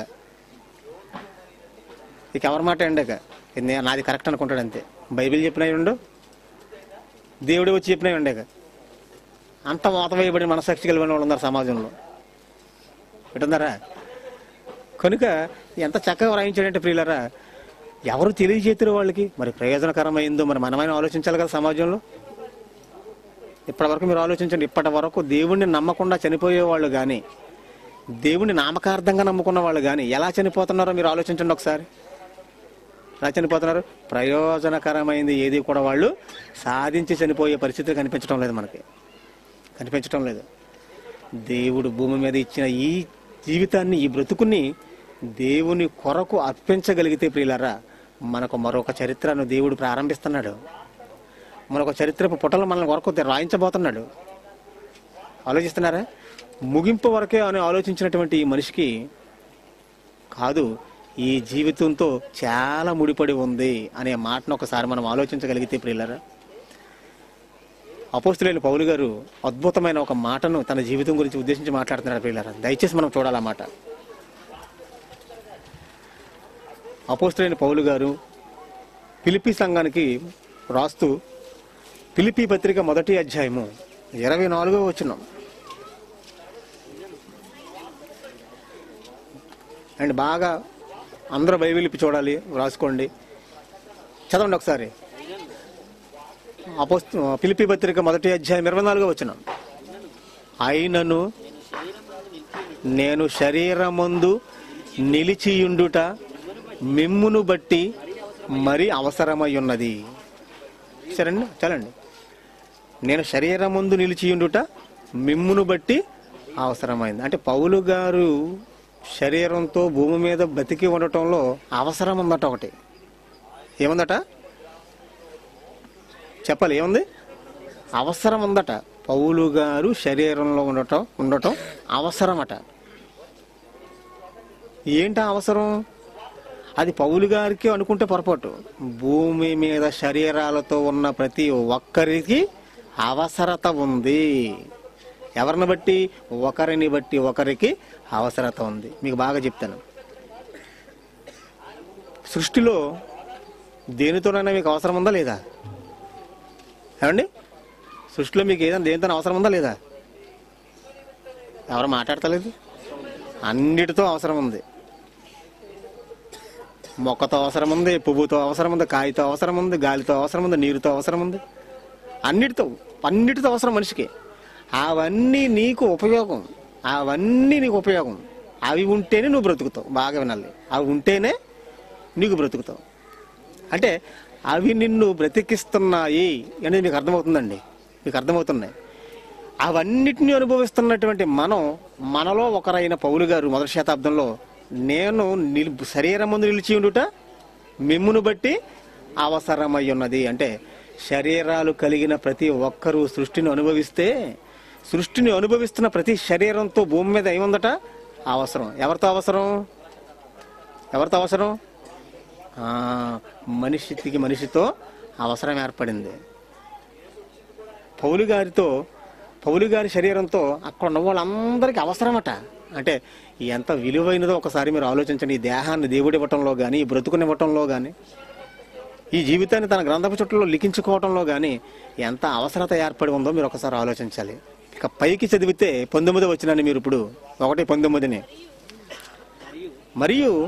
ఇక ఎవరి మాట ఎండక ఇది నే- నాది కరెక్ట్ అనుకుంటాడు అంతే బైబిల్ చెప్పినవి ఉండు దేవుడు వచ్చి చెప్పినవి ఉండేక అంత మోత వేయబడిన మనసాక్షి కలిగిన వాళ్ళు ఉన్నారు సమాజంలో వింటున్నారా కనుక ఎంత చక్కగా వ్రాయించాడంటే ప్రియులరా ఎవరు తెలియజేతురు వాళ్ళకి మరి ప్రయోజనకరమైందో మరి మనమైనా ఆలోచించాలి కదా సమాజంలో ఇప్పటి వరకు మీరు ఆలోచించండి ఇప్పటి వరకు దేవుణ్ణి నమ్మకుండా చనిపోయే వాళ్ళు కానీ దేవుణ్ణి నామకార్థంగా నమ్ముకున్న వాళ్ళు కానీ ఎలా చనిపోతున్నారో మీరు ఆలోచించండి ఒకసారి ఎలా చనిపోతున్నారు ప్రయోజనకరమైంది ఏది కూడా వాళ్ళు సాధించి చనిపోయే పరిస్థితి కనిపించడం లేదు మనకి కనిపించడం లేదు దేవుడు భూమి మీద ఇచ్చిన ఈ జీవితాన్ని ఈ బ్రతుకుని దేవుని కొరకు అర్పించగలిగితే ప్రియులారా మనకు మరొక చరిత్రను దేవుడు ప్రారంభిస్తున్నాడు మరొక చరిత్రపు పుటలు మనల్ని కొరకు రాయించబోతున్నాడు ఆలోచిస్తున్నారా ముగింపు వరకే అని ఆలోచించినటువంటి ఈ మనిషికి కాదు ఈ జీవితంతో చాలా ముడిపడి ఉంది అనే మాటను ఒకసారి మనం ఆలోచించగలిగితే ప్రియులరా అపోస్తులైన పౌలు గారు అద్భుతమైన ఒక మాటను తన జీవితం గురించి ఉద్దేశించి మాట్లాడుతున్నాడు ప్రియులరా దయచేసి మనం చూడాలి ఆ మాట అపోస్తులైన పౌలు గారు పిలిపి సంఘానికి రాస్తూ పిలిపి పత్రిక మొదటి అధ్యాయము ఇరవై నాలుగో వచ్చినాం అండ్ బాగా అందరూ బైబిల్ ఇప్పి చూడాలి రాసుకోండి చదవండి ఒకసారి అపోస్తు పిలిపి పత్రిక మొదటి అధ్యాయం ఇరవై నాలుగో వచ్చిన అయినను నేను శరీరమందు నిలిచియుండుట మిమ్మును బట్టి మరి అవసరమై ఉన్నది సరేండి చాలండి నేను శరీరముందు నిలిచియుండుట మిమ్మును బట్టి అవసరమైంది అంటే పౌలు గారు శరీరంతో భూమి మీద బతికి ఉండటంలో అవసరం ఉందట ఒకటి ఏముందట చెప్పాలి ఏముంది అవసరం ఉందట పౌలు గారు శరీరంలో ఉండటం ఉండటం అవసరమట ఏంట అవసరం అది పౌలు గారికి అనుకుంటే పొరపాటు భూమి మీద శరీరాలతో ఉన్న ప్రతి ఒక్కరికి అవసరత ఉంది ఎవరిని బట్టి ఒకరిని బట్టి ఒకరికి అవసరత ఉంది మీకు బాగా చెప్తాను సృష్టిలో దేనితోనైనా మీకు అవసరం ఉందా లేదా ఏమండి సృష్టిలో మీకు ఏదైనా దేనితో అవసరం ఉందా లేదా ఎవరు మాట్లాడతలేదు అన్నిటితో అవసరం ఉంది మొక్కతో అవసరం ఉంది పువ్వుతో అవసరం ఉంది కాయతో అవసరం ఉంది గాలితో అవసరం ఉంది నీరుతో అవసరం ఉంది అన్నిటితో అన్నిటితో అవసరం మనిషికి అవన్నీ నీకు ఉపయోగం అవన్నీ నీకు ఉపయోగం అవి ఉంటేనే నువ్వు బ్రతుకుతావు బాగా వినాలి అవి ఉంటేనే నీకు బ్రతుకుతావు అంటే అవి నిన్ను బ్రతికిస్తున్నాయి అనేది మీకు అర్థమవుతుందండి మీకు అర్థమవుతున్నాయి అవన్నిటిని అనుభవిస్తున్నటువంటి మనం మనలో ఒకరైన పౌలు గారు మొదటి శతాబ్దంలో నేను నిల్ శరీరం ముందు నిలిచి ఉండుట మిమ్మును బట్టి అవసరమై ఉన్నది అంటే శరీరాలు కలిగిన ప్రతి ఒక్కరూ సృష్టిని అనుభవిస్తే సృష్టిని అనుభవిస్తున్న ప్రతి శరీరంతో భూమి మీద ఏముందట అవసరం ఎవరితో అవసరం ఎవరితో అవసరం ఆ, మనిషికి మనిషితో అవసరం ఏర్పడింది పౌలు గారితో పౌలు గారి శరీరంతో అక్కడ ఉన్న వాళ్ళందరికీ అవసరమట అంటే ఎంత విలువైనదో ఒకసారి మీరు ఆలోచించండి ఈ దేహాన్ని దేవుడి ఇవ్వటంలో కానీ ఈ బ్రతుకునివ్వటంలో కానీ ఈ జీవితాన్ని తన గ్రంథపు చుట్టలో లిఖించుకోవటంలో కానీ ఎంత అవసరత ఏర్పడి ఉందో మీరు ఒకసారి ఆలోచించాలి ఇక పైకి చదివితే పంతొమ్మిది వచ్చినాన్ని మీరు ఇప్పుడు ఒకటి పంతొమ్మిదిని మరియు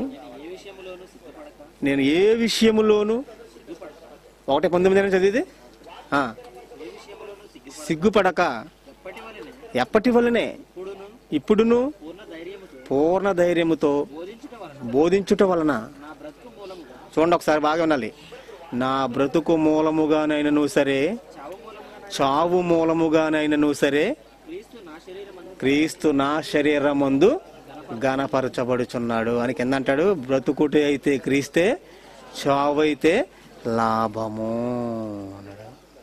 నేను ఏ విషయములోను ఒకటి పంతొమ్మిది అని చదివితే ఆ, సిగ్గుపడక ఎప్పటి వల్లనే ఇప్పుడును పూర్ణ ధైర్యముతో బోధించుట వలన చూడండి ఒకసారి బాగా ఉండాలి నా బ్రతుకు మూలముగానైనను సరే చావు మూలముగానైనను సరే క్రీస్తు నా శరీరమందు గణపరచబడుచున్నాడు అని కింద అంటాడు బ్రతుకుటే అయితే క్రీస్తే చావు అయితే లాభము అన్నాడు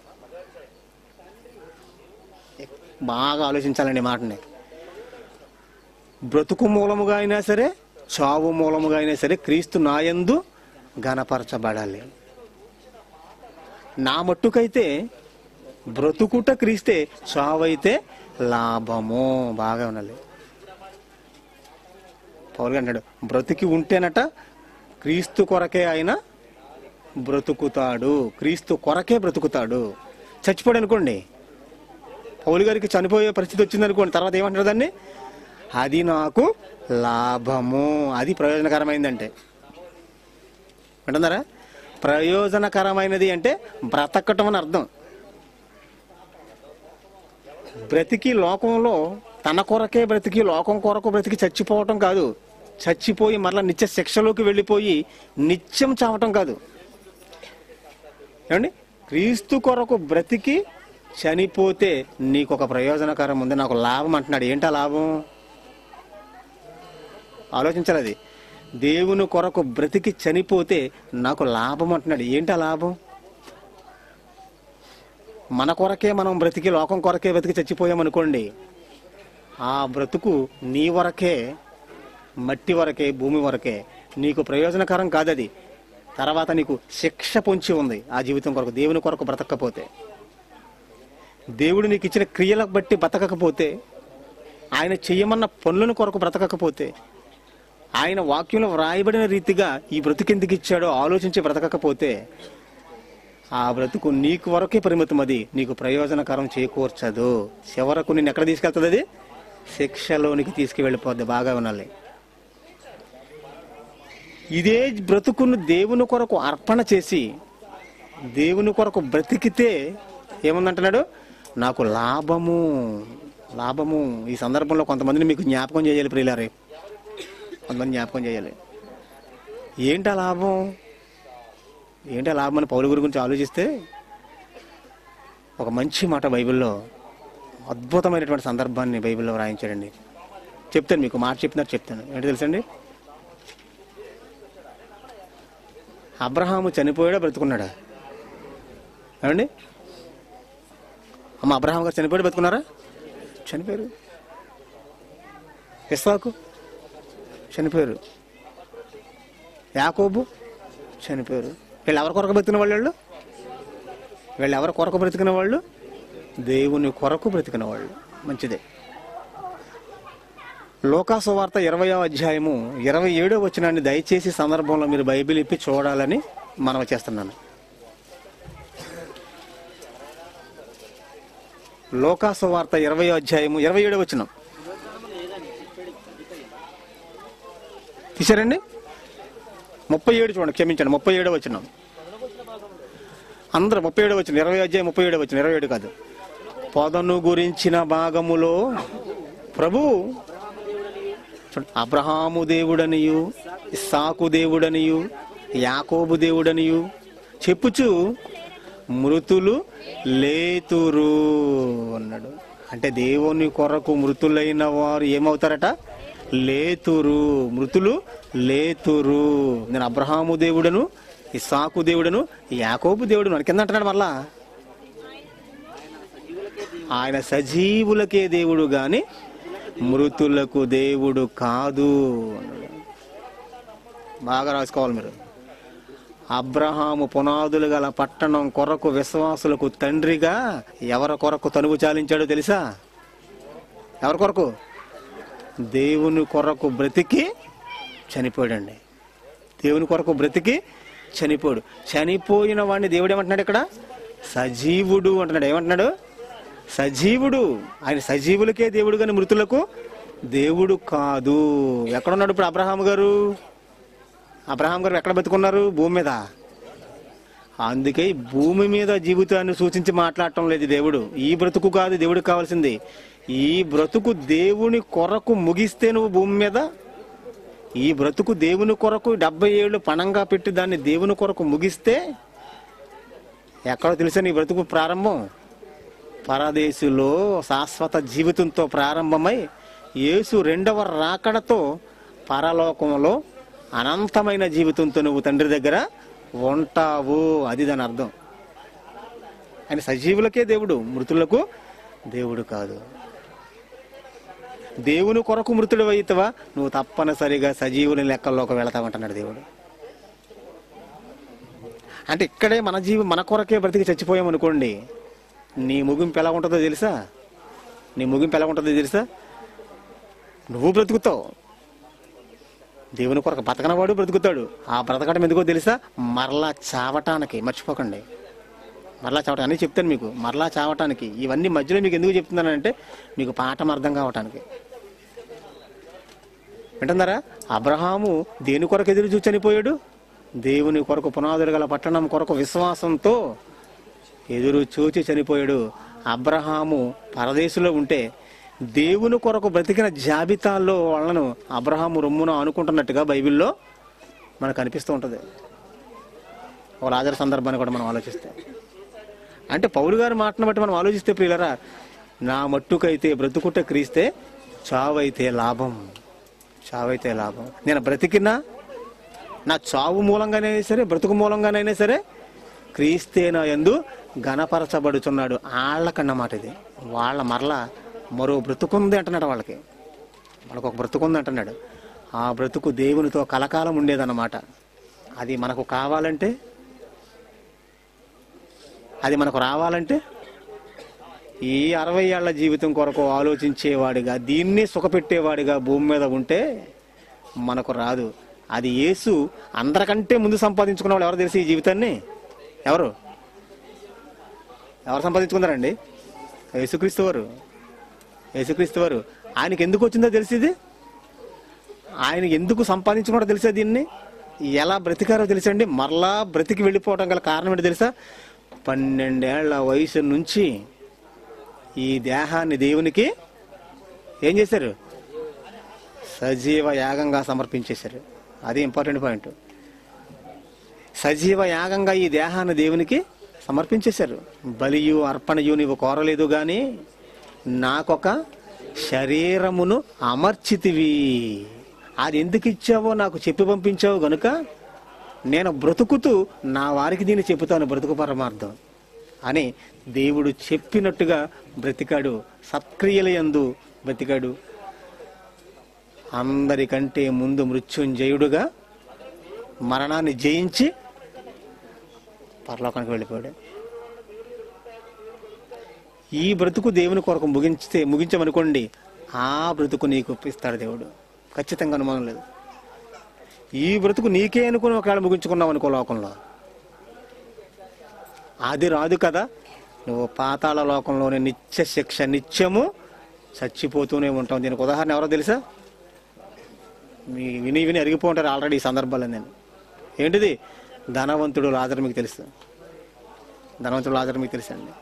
బాగా ఆలోచించాలండి ఈ మాటని బ్రతుకు మూలముగా అయినా సరే చావు మూలముగా అయినా సరే క్రీస్తు నాయందు గణపరచబడాలి నా మట్టుకైతే బ్రతుకుట క్రీస్తే చావైతే లాభము బాగా ఉండాలి పౌరుగా అంటాడు బ్రతికి ఉంటేనట క్రీస్తు కొరకే ఆయన బ్రతుకుతాడు క్రీస్తు కొరకే బ్రతుకుతాడు చచ్చిపోయాడు అనుకోండి పౌలు గారికి చనిపోయే పరిస్థితి వచ్చింది అనుకోండి తర్వాత ఏమంటారు దాన్ని అది నాకు లాభము అది ప్రయోజనకరమైందంటే అంటున్నారా ప్రయోజనకరమైనది అంటే బ్రతకటం అని అర్థం బ్రతికి లోకంలో తన కొరకే బ్రతికి లోకం కొరకు బ్రతికి చచ్చిపోవటం కాదు చచ్చిపోయి మరలా నిత్య శిక్షలోకి వెళ్ళిపోయి నిత్యం చావటం కాదు ఏమండి క్రీస్తు కొరకు బ్రతికి చనిపోతే నీకు ఒక ప్రయోజనకరం ఉంది నాకు లాభం అంటున్నాడు ఏంటా లాభం ఆలోచించాలి అది దేవుని కొరకు బ్రతికి చనిపోతే నాకు లాభం అంటున్నాడు ఏంటా లాభం మన కొరకే మనం బ్రతికి లోకం కొరకే బ్రతికి చచ్చిపోయామనుకోండి ఆ బ్రతుకు నీ వరకే మట్టి వరకే భూమి వరకే నీకు ప్రయోజనకరం కాదది తర్వాత నీకు శిక్ష పొంచి ఉంది ఆ జీవితం కొరకు దేవుని కొరకు బ్రతకపోతే దేవుడు నీకు ఇచ్చిన క్రియలకు బట్టి బ్రతకకపోతే ఆయన చెయ్యమన్న పనులను కొరకు బ్రతకకపోతే ఆయన వాక్యంలో వ్రాయబడిన రీతిగా ఈ బ్రతుకెందుకు ఇచ్చాడో ఆలోచించి బ్రతకకపోతే ఆ బ్రతుకు నీకు వరకే పరిమితం అది నీకు ప్రయోజనకరం చేకూర్చదు చివరకు నిన్ను ఎక్కడ తీసుకెళ్తుంది అది శిక్షలోనికి తీసుకువెళ్ళిపోద్ది బాగా వినాలి ఇదే బ్రతుకును దేవుని కొరకు అర్పణ చేసి దేవుని కొరకు బ్రతికితే ఏముందంటున్నాడు నాకు లాభము లాభము ఈ సందర్భంలో కొంతమందిని మీకు జ్ఞాపకం చేయాలి ప్రియులారే కొంతమంది జ్ఞాపకం చేయాలి ఏంటా లాభం ఏంటా లాభం అని పౌలు గురి గురించి ఆలోచిస్తే ఒక మంచి మాట బైబిల్లో అద్భుతమైనటువంటి సందర్భాన్ని బైబిల్లో వ్రాయించాడండి చెప్తాను మీకు మాట చెప్పినారు చెప్తాను ఏంటి తెలుసండి అబ్రహాము చనిపోయాడా బ్రతుకున్నాడా ఏమండి అమ్మ అబ్రహాం గారు చనిపోయాడు బ్రతుకున్నారా చనిపోయారు ఇస్సాకు చనిపోయారు యాకోబు చనిపోయారు వీళ్ళు ఎవరి కొరకు బ్రతికిన వాళ్ళు వీళ్ళు? వీళ్ళు ఎవరి కొరకు బ్రతికిన వాళ్ళు దేవుని కొరకు బ్రతికిన వాళ్ళు మంచిదే లోకాసు వార్త ఇరవయో అధ్యాయము ఇరవై ఏడో వచ్చినాన్ని దయచేసి సందర్భంలో మీరు బైబిల్ ఇప్పి చూడాలని మనం చేస్తున్నాను లోకాసు వార్త ఇరవయో అధ్యాయము ఇరవై ఏడో వచ్చిన తీసారండి ముప్పై ఏడు చూడండి క్షమించండి ముప్పై ఏడో వచ్చిన అందరూ ముప్పై ఏడో వచ్చిన ఇరవై అధ్యాయం ముప్పై ఏడో వచ్చిన ఇరవై ఏడు కాదు పొదను గురించిన భాగములో ప్రభు చూడండి, అబ్రహాము దేవుడనియు ఇస్సాకు దేవుడనియు యాకోబు దేవుడనియు చెప్పుచు మృతులు లేతురు అన్నాడు అంటే దేవుని కొరకు మృతులైన వారు ఏమవుతారట లేతురు మృతులు లేతురు నేను అబ్రహాము దేవుడను ఇసాకు దేవుడును యాకోబు దేవుడును అని కింద అంటున్నాడు మళ్ళా ఆయన సజీవులకే దేవుడు గాని మృతులకు దేవుడు కాదు అన్నాడు. బాగా రాసుకోవాలి మీరు అబ్రహాము పునాదులు గల పట్టణం కొరకు విశ్వాసులకు తండ్రిగా ఎవరి కొరకు తనువు చాలించాడో తెలుసా ఎవరి కొరకు దేవుని కొరకు బ్రతికి చనిపోయాడండి దేవుని కొరకు బ్రతికి చనిపోడు చనిపోయిన వాడిని దేవుడు ఏమంటున్నాడు ఇక్కడ సజీవుడు అంటున్నాడు ఏమంటున్నాడు సజీవుడు ఆయన సజీవులకే దేవుడు కానీ మృతులకు దేవుడు కాదు ఎక్కడున్నాడు ఇప్పుడు అబ్రహాం గారు అబ్రహాం గారు ఎక్కడ బతుకున్నారు భూమి మీద అందుకే ఈ భూమి మీద జీవితాన్ని సూచించి మాట్లాడటం లేదు దేవుడు ఈ బ్రతుకు కాదు దేవుడికి కావాల్సింది ఈ బ్రతుకు దేవుని కొరకు ముగిస్తే నువ్వు భూమి మీద ఈ బ్రతుకు దేవుని కొరకు డెబ్బై ఏళ్ళు పణంగా పెట్టి దాన్ని దేవుని కొరకు ముగిస్తే ఎక్కడో తెలుసా నీ బ్రతుకు ప్రారంభం పరదేశులో శాశ్వత జీవితంతో ప్రారంభమై యేసు రెండవ రాకడతో పరలోకంలో అనంతమైన జీవితంతో నువ్వు తండ్రి దగ్గర ఉంటావు అది దాని అర్థం ఆయన సజీవులకే దేవుడు మృతులకు దేవుడు కాదు దేవుని కొరకు మృతుడు అయితవా నువ్వు తప్పనిసరిగా సజీవుని లెక్కల్లోకి వెళతావంటున్నాడు దేవుడు అంటే ఇక్కడే మన జీవి మన కొరకే బ్రతికి చచ్చిపోయాం అనుకోండి నీ ముగింపు ఎలా ఉంటుందో తెలుసా నీ ముగింపు ఎలా ఉంటుందో తెలుసా నువ్వు బ్రతుకుతావు దేవుని కొరకు బతకనవాడు బ్రతుకుతాడు ఆ బ్రతకడం ఎందుకో తెలుసా మరలా చావటానికి మర్చిపోకండి మరలా చావటానికి అన్నీ చెప్తాను మీకు మరలా చావటానికి ఇవన్నీ మధ్యలో మీకు ఎందుకు చెప్తున్నానంటే మీకు పాఠం అర్థం కావటానికి వింటున్నారా అబ్రహాము దేని కొరకు ఎదురు చూసి చనిపోయాడు దేవుని కొరకు పునాదులు గల పట్టణం కొరకు విశ్వాసంతో ఎదురు చూచి చనిపోయాడు అబ్రహాము పరదేశంలో ఉంటే దేవుని కొరకు బ్రతికిన జాబితాల్లో వాళ్ళను అబ్రహాము రొమ్మున అనుకుంటున్నట్టుగా బైబిల్లో మనకు అనిపిస్తూ ఉంటుంది ఒక లాజర్ సందర్భాన్ని కూడా మనం ఆలోచిస్తే అంటే పౌలు గారి మాటను బట్టి మనం ఆలోచిస్తే ప్రియులరా నా మట్టుకైతే బ్రతుకుట క్రీస్తే చావైతే లాభం చావైతే లాభం నేను బ్రతికినా నా చావు మూలంగానైనా సరే బ్రతుకు మూలంగానైనా సరే క్రీస్తే నా యందు ఘనపరచబడుచున్నాడు వాళ్ళకన్నమాట ఇది వాళ్ళ మరలా మరో బ్రతుకుంది అంటున్నాడు వాళ్ళకి వాళ్ళకు ఒక బ్రతుకుంది అంటున్నాడు ఆ బ్రతుకు దేవునితో కలకాలం ఉండేదన్నమాట అది మనకు కావాలంటే అది మనకు రావాలంటే ఈ అరవై ఏళ్ల జీవితం కొరకు ఆలోచించేవాడిగా దీన్ని సుఖపెట్టేవాడిగా భూమి మీద ఉంటే మనకు రాదు అది యేసు అందరికంటే ముందు సంపాదించుకున్న వాళ్ళు ఎవరు తెలిసి ఈ జీవితాన్ని ఎవరు ఎవరు సంపాదించుకున్నారండి యేసుక్రీస్తు వారు యేసుక్రీస్తు వారు ఆయనకి ఎందుకు వచ్చిందో తెలిసింది ఆయన ఎందుకు సంపాదించుకున్నాడో తెలుసా దీన్ని ఎలా బ్రతికారో తెలుసండి మరలా బ్రతికి వెళ్ళిపోవడం గల కారణం ఏంటో తెలుసా పన్నెండేళ్ల వయసు నుంచి ఈ దేహాన్ని దేవునికి ఏం చేశారు సజీవ యాగంగా సమర్పించేశారు అది ఇంపార్టెంట్ పాయింట్ సజీవ యాగంగా ఈ దేహాన్ని దేవునికి సమర్పించేశారు బలియు అర్పణయు నీవు కోరలేదు గాని నాకొక శరీరమును అమర్చితివి అది ఎందుకు ఇచ్చావో నాకు చెప్పి పంపించావు గనుక నేను బ్రతుకుతూ నా వారికి దీన్ని చెబుతాను బ్రతుకు పరమార్థం అని దేవుడు చెప్పినట్టుగా బ్రతికాడు సత్క్రియల యందు బ్రతికాడు అందరికంటే ముందు మృత్యుంజయుడుగా మరణాన్ని జయించి పరలోకానికి వెళ్ళిపోయాడు ఈ బ్రతుకు దేవుని కొరకు ముగించితే ముగించమనుకోండి ఆ బ్రతుకు నీకు ఇస్తాడు దేవుడు ఖచ్చితంగా అనుమానం లేదు ఈ బ్రతుకు నీకే అనుకుని ఒకవేళ ముగించుకున్నావు అనుకో లోకంలో అది రాదు కదా నువ్వు పాతాళ లోకంలోనే నిత్య శిక్ష నిత్యము చచ్చిపోతూనే ఉంటావు దీనికి ఉదాహరణ ఎవరో తెలుసా మీ విని విని అరిగిపో ఉంటారు ఆల్రెడీ ఈ సందర్భాల్లో నేను ఏంటిది ధనవంతుడు లాజర్ మీకు తెలుసు ధనవంతుడు లాజర్ మీకు తెలుసా అండి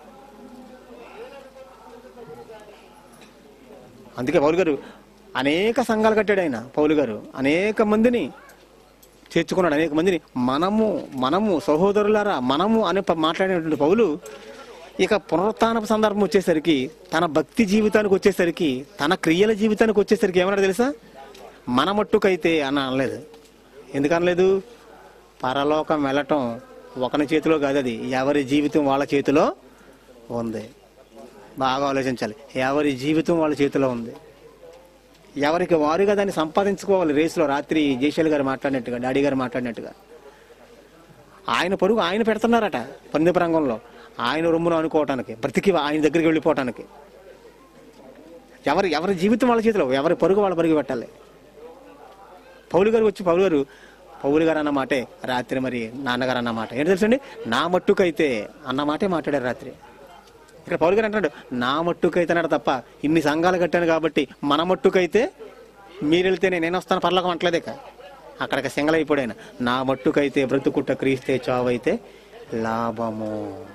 అందుకే పౌలు గారు అనేక సంఘాలు కట్టాడు ఆయన పౌలు గారు అనేక మందిని చేర్చుకున్నాడు అనేక మందిని మనము మనము సహోదరులారా మనము అని ప- మాట్లాడినటువంటి పౌలు ఇక పునరుత్థానపు సందర్భం వచ్చేసరికి తన భక్తి జీవితానికి వచ్చేసరికి తన క్రియల జీవితానికి వచ్చేసరికి ఏమన్నాడు తెలుసా మన మట్టుకైతే అని అనలేదు ఎందుకు అనలేదు పరలోకం వెళ్ళటం ఒకరి చేతిలో కాదు అది ఎవరి జీవితం వాళ్ళ చేతిలో ఉంది బాగా ఆలోచించాలి ఎవరి జీవితం వాళ్ళ చేతిలో ఉంది ఎవరికి వారుగా దాన్ని సంపాదించుకోవాలి రేసులో రాత్రి జయశైల్ గారు మాట్లాడినట్టుగా డాడీ గారు మాట్లాడినట్టుగా ఆయన పరుగు ఆయన పెడుతున్నారట పందెపు రంగంలో ఆయన రొమ్మును అనుకోవటానికి బ్రతికి ఆయన దగ్గరికి వెళ్ళిపోవటానికి ఎవరి ఎవరి జీవితం వాళ్ళ చేతిలో ఎవరి పరుగు వాళ్ళ పరుగు పెట్టాలి పౌలు గారు వచ్చి పౌలు గారు పౌలు గారు అన్న మాటే రాత్రి మరి నాన్నగారు అన్న మాట ఏంటి తెలుసండి నా మట్టుకైతే అన్న మాటే మాట్లాడారు రాత్రి ఇక్కడ పౌలు గారు అంటున్నాడు నా మట్టుకైతే అన్నాడు తప్ప ఇన్ని సంఘాలు కట్టాను కాబట్టి మన మట్టుకైతే మీరు వెళ్తేనే నేను వస్తాను పర్లోకం అంటలేదే కా అక్కడికి సింగల్ అయిపోయాను నా మట్టుకైతే బ్రతుకుట్ట క్రీస్తే చావైతే లాభము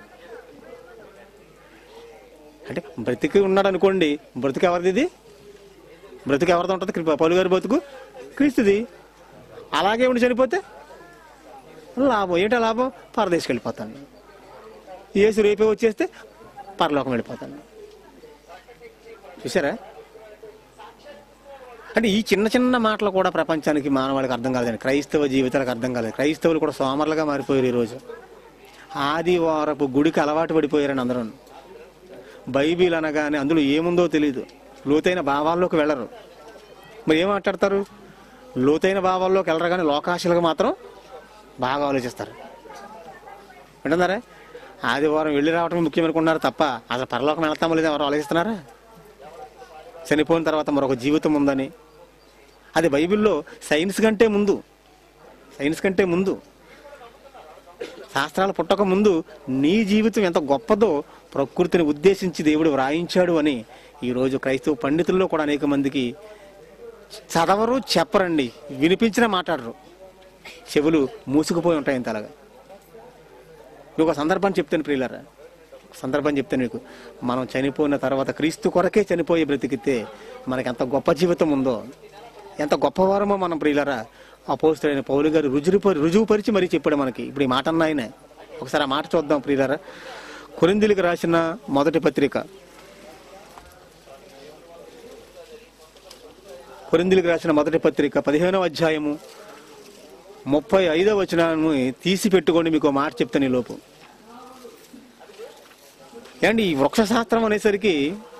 అంటే బ్రతికి ఉన్నాడు అనుకోండి బ్రతికి ఎవరిది ఇది బ్రతికి ఎవరిది ఉంటుంది క్రీ- పౌలు గారి బ్రతుకు క్రీస్తుది అలాగే ఉండి చనిపోతే లాభం ఏంటో లాభం పరదేశకి వెళ్ళిపోతాను యేసు రేపే వచ్చేస్తే పరలోకం వెళ్ళిపోతాను చూసారా అంటే ఈ చిన్న చిన్న మాటలు కూడా ప్రపంచానికి మానవాళికి అర్థం కాలేదండి క్రైస్తవ జీవితాలకు అర్థం కాలేదు క్రైస్తవులు కూడా సోమరులుగా మారిపోయారు ఈరోజు ఆదివారపు గుడికి అలవాటు పడిపోయారని అందరూ బైబిల్ అనగానే అందులో ఏముందో తెలియదు లోతైన భావాల్లోకి వెళ్ళరు మరి ఏం మాట్లాడతారు లోతైన భావాల్లోకి వెళ్ళరు కానీ లోకాశలకు మాత్రం బాగా ఆలోచిస్తారు వింటున్నారా ఆదివారం వెళ్ళి రావటం ముఖ్యమనుకున్నారు తప్ప అసలు పరలోకం వెళ్తామో లేదో ఎవరు ఆలోచిస్తున్నారా చనిపోయిన తర్వాత మరొక జీవితం ఉందని అది బైబిల్లో సైన్స్ కంటే ముందు సైన్స్ కంటే ముందు శాస్త్రాలు పుట్టక ముందు నీ జీవితం ఎంత గొప్పదో ప్రకృతిని ఉద్దేశించి దేవుడు వ్రాయించాడు అని ఈరోజు క్రైస్తవ పండితుల్లో కూడా అనేక మందికి చదవరు చెప్పరండి వినిపించినా మాట్లాడరు చెవులు మూసుకుపోయి ఉంటాయి ఇంతలాగా మీకు ఒక సందర్భం చెప్తాను ప్రియులరా ఒక సందర్భం చెప్తాను మీకు మనం చనిపోయిన తర్వాత క్రీస్తు కొరకే చనిపోయి బ్రతికితే మనకి ఎంత గొప్ప జీవితం ఉందో ఎంత గొప్పవారమో మనం ప్రియులరా అపోస్తుడైన పౌలు గారు రుజువు రుజువుపరిచి మరీ చెప్పాడు మనకి ఇప్పుడు ఈ మాట అన్న ఆయన ఒకసారి ఆ మాట చూద్దాం ప్రియులరా కొరిందులకు రాసిన మొదటి పత్రిక కొరిందులకు రాసిన మొదటి పత్రిక పదిహేనవ అధ్యాయము ముప్పై ఐదవ వచనాన్ని తీసి పెట్టుకోండి మీకు ఓ మాట చెప్తాను ఈ లోపు ఏమండి ఈ వృక్షశాస్త్రం అనేసరికి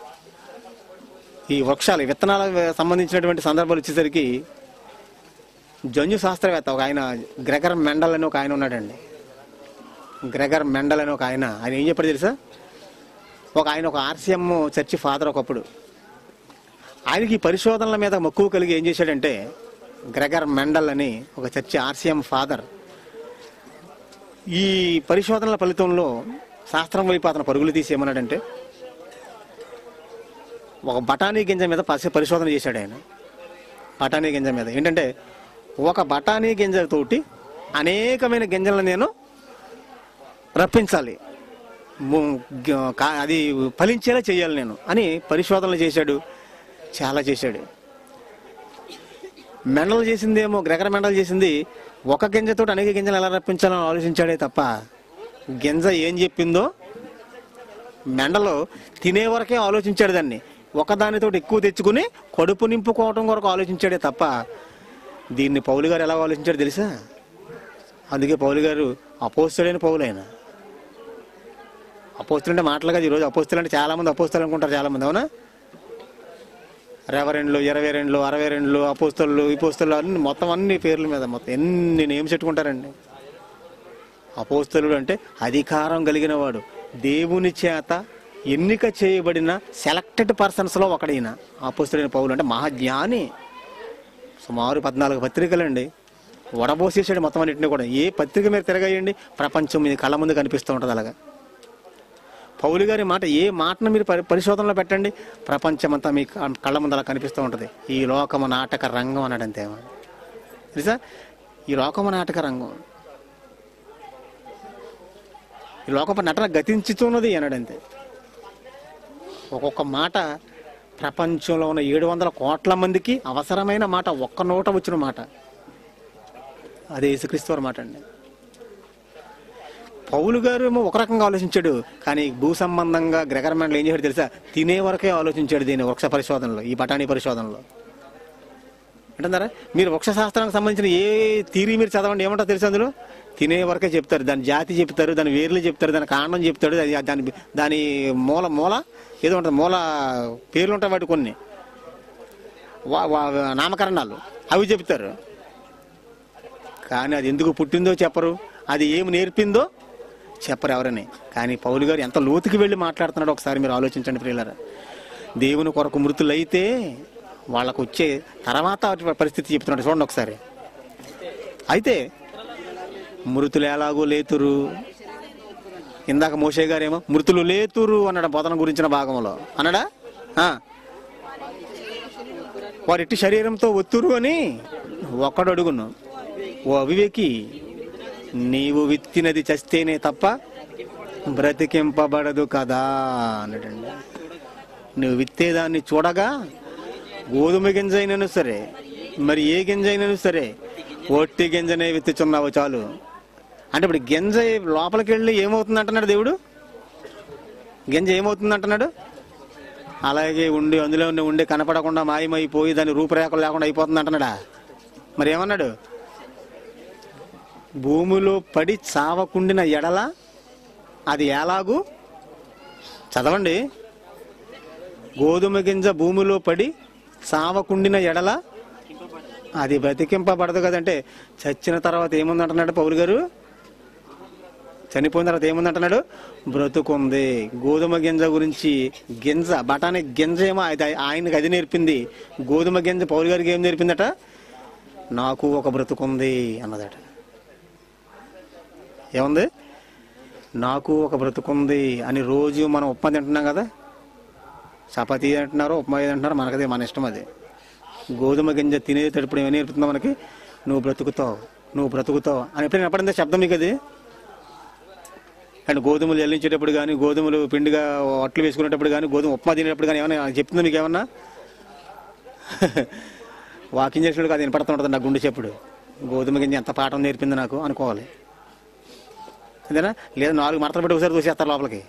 ఈ వృక్షాలు ఈ విత్తనాలకు సంబంధించినటువంటి సందర్భాలు వచ్చేసరికి జన్యు శాస్త్రవేత్త ఒక ఆయన గ్రెగర్ మెండల్ అని ఒక ఆయన ఉన్నాడండి గ్రెగర్ మెండల్ అని ఒక ఆయన ఆయన ఏం చెప్పాడు తెలుసా ఒక ఆయన ఒక ఆర్సీఎం చర్చి ఫాదర్ ఒకప్పుడు ఆయనకి ఈ పరిశోధనల మీద మక్కువ కలిగి ఏం చేశాడంటే గ్రెగర్ మెండల్ అని ఒక చర్చి ఆర్సీఎం ఫాదర్ ఈ పరిశోధనల ఫలితంలో శాస్త్రం వైపు అతను పరుగులు తీసి ఏమన్నాడంటే ఒక బఠానీ గింజ మీద పసి పరిశోధన చేశాడు ఆయన బఠానీ గింజ మీద ఏంటంటే ఒక బఠానీ గింజతోటి అనేకమైన గింజలను నేను రప్పించాలి ము- గ- కా- అది ఫలించేలా చేయాలి నేను అని పరిశోధనలు చేశాడు చాలా చేశాడు మెండలు చేసిందేమో గ్రెగర్ మెండల్ చేసింది ఒక గింజతో అనేక గింజలు ఎలా రప్పించాలని ఆలోచించాడే తప్ప గింజ ఏం చెప్పిందో మెండలో తినే వరకే ఆలోచించాడు దాన్ని ఒకదానితో ఎక్కువ తెచ్చుకుని కడుపు నింపుకోవటం కొరకు ఆలోచించాడే తప్ప దీన్ని పౌలు గారు ఎలా ఆలోచించాడు తెలుసా అందుకే పౌలు గారు అపోస్తుడైన పౌలు ఆయన అపోస్తులు అంటే మాటలు కాదు ఈరోజు అపోస్తులు అంటే చాలా మంది అపోస్తులు అనుకుంటారు చాలా మంది అవునా రెవరెండ్లు ఇరవై రెండులు అరవై రెండులు అపోస్తలు ఇపోస్తలు అన్ని మొత్తం అన్ని పేర్ల మీద మొత్తం ఎన్ని నేమ్స్ పెట్టుకుంటారండి అపోస్తలుడు అంటే అధికారం కలిగిన వాడు దేవుని చేత ఎన్నిక చేయబడిన సెలెక్టెడ్ పర్సన్స్లో ఒకడైన అపోస్తుడైన పౌలు అంటే మహాజ్ఞాని సుమారు పద్నాలుగు పత్రికలండి వడబోసేసాడు మొత్తం అన్నింటినీ కూడా ఏ పత్రిక మీద తిరగేయండి ప్రపంచం మీ కళ్ళ ముందు కనిపిస్తూ ఉంటుంది అలాగా పౌలు గారి మాట ఏ మాటను మీరు పరి పరిశోధనలో పెట్టండి ప్రపంచమంతా మీ క- కళ్ళ ముందు అలా కనిపిస్తూ ఉంటుంది ఈ లోకము నాటక రంగం అన్నాడు అంతే తెలుసా ఈ లోకము నాటక రంగం ఈ లోకపు నటన గతించుతున్నది అన్నాడు అంతే ఒక్కొక్క మాట ప్రపంచంలో ఉన్న ఏడు వందల కోట్ల మందికి అవసరమైన మాట ఒక్క నోట వచ్చిన మాట అదే యేసుక్రీస్తు వారి మాట అండి పౌలు గారు ఏమో ఒక రకంగా ఆలోచించాడు కానీ భూ సంబంధంగా గ్రెగర్ మెండల్ ఏం చేశాడు తెలుసా తినే వరకే ఆలోచించాడు దీని వృక్ష పరిశోధనలో ఈ బఠానీ పరిశోధనలో అంటున్నారా మీరు వృక్షశాస్త్రానికి సంబంధించిన ఏ థీరీ మీరు చదవండి ఏమంటో తెలుసు అందులో తినే వరకే చెప్తారు దాని జాతి చెప్తారు దాని వేర్లు చెప్తారు దాని కాండం చెప్తాడు అది దాని దాని మూల మూల ఏదో ఉంటుంది మూల పేర్లు ఉంటాయి వాటి కొన్ని వా- వా- నామకరణాలు అవి చెప్తారు కానీ అది ఎందుకు పుట్టిందో చెప్పరు అది ఏమి నేర్పిందో చెప్పరు ఎవరని కానీ పౌలు గారు ఎంత లోతుకి వెళ్ళి మాట్లాడుతున్నాడో ఒకసారి మీరు ఆలోచించండి ప్రియులారా దేవుని కొరకు మృతులైతే వాళ్ళకు వచ్చే తర్వాత పరిస్థితి చెప్తున్నాడు చూడండి ఒకసారి అయితే మృతులు ఎలాగో లేతురు ఇందాక మోషే గారేమో మృతులు లేతురు అన్నాడు బోధన గురించిన భాగంలో అన్నాడా ఆ. వారి ఇట్టి శరీరంతో ఒత్తురు అని ఒక్కడు అడుగును ఓ అవివేకి నీవు విత్తినది చస్తేనే తప్ప బ్రతికింపబడదు కదా అన్నాడండి నువ్వు విత్తేదాన్ని చూడగా గోధుమ గింజ అయినను సరే మరి ఏ గింజ అయినను సరే ఒట్టి గింజనే విత్తుచున్నావు చాలు అంటే ఇప్పుడు గింజ లోపలికి వెళ్ళి ఏమవుతుంది అంటున్నాడు దేవుడు గింజ ఏమవుతుంది అంటున్నాడు అలాగే ఉండి అందులో ఉండి ఉండి కనపడకుండా మాయమైపోయి దాని రూపురేఖలు లేకుండా అయిపోతుంది అంటున్నాడా మరి ఏమన్నాడు భూమిలో పడి చావకుండిన ఎడల అది ఎలాగూ చదవండి గోధుమ గింజ భూమిలో పడి చావకుండిన ఎడల అది బ్రతికింపబడదు కదంటే చచ్చిన తర్వాత ఏముంది అంటున్నాడు పౌరు గారు చనిపోయిన తర్వాత ఏముంది అంటున్నాడు బ్రతుకుంది గోధుమ గింజ గురించి గింజ బఠానీ గింజ ఏమో అది ఆయనకి అది నేర్పింది గోధుమ గింజ పౌరు గారికి ఏం నేర్పిందట నాకు ఒక బ్రతుకుంది అన్నదట ఏముంది నాకు ఒక బ్రతుకుంది అని రోజు మనం ఉప్మా తింటున్నాం కదా చపాతీ అంటున్నారు ఉప్మా ఏది అంటున్నారు మనకదే మన ఇష్టం అది గోధుమ గింజ తినేటప్పుడు ఏమని నేర్పుతుందో మనకి నువ్వు బ్రతుకుతావు నువ్వు బ్రతుకుతావు అని ఎప్పుడైనా ఎప్పుడైనా శబ్దం మీకు అది అండ్ గోధుమలు జల్లించేటప్పుడు కానీ గోధుమలు పిండిగా అట్లు వేసుకునేటప్పుడు కానీ గోధుమ ఉప్మా తినేటప్పుడు కానీ ఏమైనా చెప్తుందా మీకు ఏమన్నా వాకింగ్ చేసినప్పుడు అది వినపడుతుంటుంది నా గుండె చెప్పుడు గోధుమ గింజ ఎంత పాఠం నేర్పింది నాకు అనుకోవాలి అంతేనా లేదా నాలుగు మడతలు పెట్టి ఒకసారి చూసేస్తారు లోపలికి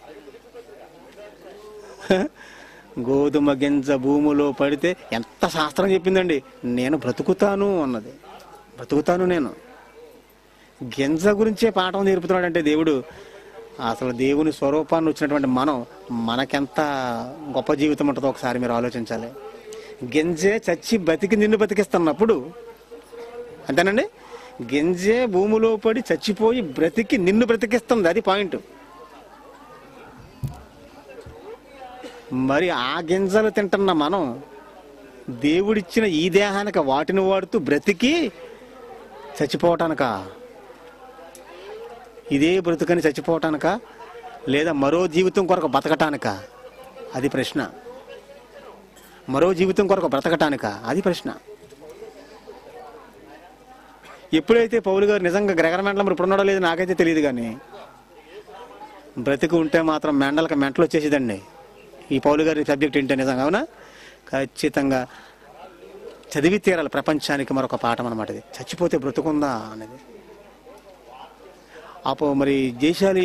గోధుమ గింజ భూమిలో పడితే ఎంత శాస్త్రం చెప్పిందండి నేను బ్రతుకుతాను అన్నది బ్రతుకుతాను నేను గింజ గురించే పాఠం నేర్పుతున్నాడంటే దేవుడు అసలు దేవుని స్వరూపాన్ని వచ్చినటువంటి మనం మనకెంత గొప్ప జీవితం ఉంటుందో ఒకసారి మీరు ఆలోచించాలి గింజే చచ్చి బతికి నిన్ను బతికిస్తున్నప్పుడు అంతేనండి గింజే భూమిలో పడి చచ్చిపోయి బ్రతికి నిన్ను బ్రతికిస్తుంది అది పాయింట్ మరి ఆ గింజలు తింటున్న మనం దేవుడిచ్చిన ఈ దేహానికి వాటిని వాడుతూ బ్రతికి చచ్చిపోవటానిక ఇదే బ్రతుకని చచ్చిపోవటానిక లేదా మరో జీవితం కొరకు బతకటానిక అది ప్రశ్న మరో జీవితం కొరకు బ్రతకటానిక అది ప్రశ్న ఎప్పుడైతే పౌలు గారు నిజంగా గ్రగర మెండలం ఇప్పుడు ఉన్నాడో లేదో నాకైతే తెలియదు కానీ బ్రతికి ఉంటే మాత్రం మెండలకు మెంటలు వచ్చేసేదండి ఈ పౌలు గారి సబ్జెక్ట్ ఏంటో నిజంగా అవునా ఖచ్చితంగా చదివి తీరాలి ప్రపంచానికి మరొక పాఠం అనమాట ఇది చచ్చిపోతే బ్రతుకుందా అనేది అపో మరి జైశాలి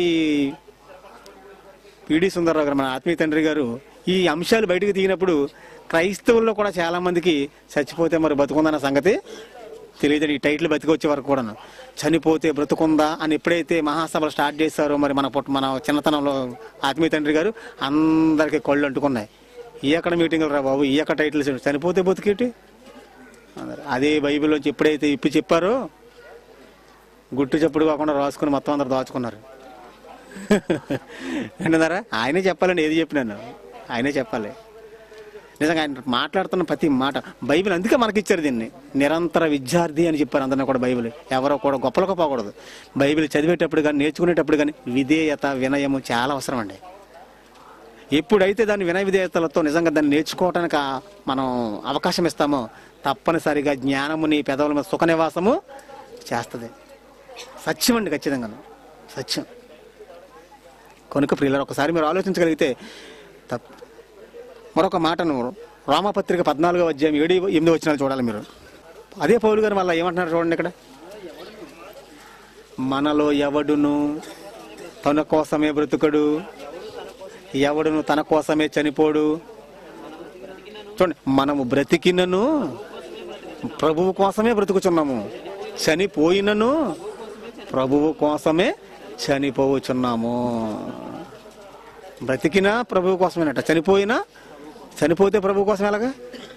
పిడి సుందరరావు గారు మన ఆత్మీయ తండ్రి గారు ఈ అంశాలు బయటకు తీగినప్పుడు క్రైస్తవుల్లో కూడా చాలా మందికి చచ్చిపోతే మరి బతుకుందన్న సంగతి తెలియదు ఈ టైటిల్ బతికి వచ్చే వరకు కూడాను చనిపోతే బ్రతుకుందా అని ఎప్పుడైతే మహాసభలు స్టార్ట్ చేశారో మరి మన పుట్ట మన చిన్నతనంలో ఆత్మీయ తండ్రి గారు అందరికీ కళ్ళు అంటుకున్నాయి ఈ ఎక్కడ మీటింగ్లు రా బాబు ఈ ఎక్కడ టైటిల్స్ చనిపోతే బతికేటి అన్నారు. అదే బైబిల్లోంచి ఎప్పుడైతే ఇప్పి చెప్పారో గుట్టు చెప్పుడు కాకుండా రాసుకుని మొత్తం అందరు దాచుకున్నారు విన్నారా ఆయనే చెప్పాలండి ఏది చెప్పినాను ఆయనే చెప్పాలి నిజంగా ఆయన మాట్లాడుతున్న ప్రతి మాట బైబిల్ అందుకే మనకిచ్చారు దీన్ని నిరంతర విద్యార్థి అని చెప్పారు అందరినీ కూడా బైబిల్ ఎవరో కూడా గొప్పలకు పోకూడదు బైబిల్ చదివేటప్పుడు కానీ నేర్చుకునేటప్పుడు కానీ విధేయత వినయము చాలా అవసరం అండి ఎప్పుడైతే దాన్ని వినయ విధేయతలతో నిజంగా దాన్ని నేర్చుకోవటానికి ఆ మనం అవకాశం ఇస్తామో తప్పనిసరిగా జ్ఞానము నీ పెదవుల మీద సుఖ నివాసము చేస్తుంది సత్యం అండి ఖచ్చితంగా సత్యం కనుక ప్రియులారు ఒకసారి మీరు ఆలోచించగలిగితే తప్ప మరొక మాటను రామపత్రిక పద్నాలుగో అధ్యాయం ఏడు ఎనిమిది వచ్చిన చూడాలి మీరు అదే పౌలు గారు మళ్ళీ ఏమంటున్నారు చూడండి ఇక్కడ మనలో ఎవడును తన కోసమే బ్రతుకడు ఎవడును తన కోసమే చనిపోడు చూడండి మనము బ్రతికినను ప్రభువు కోసమే బ్రతుకుచున్నాము చనిపోయినను ప్రభువు కోసమే చనిపోవచ్చున్నాము బ్రతికినా ప్రభువు కోసమేనట చనిపోయినా చనిపోతే ప్రభువు కోసం ఎలాగా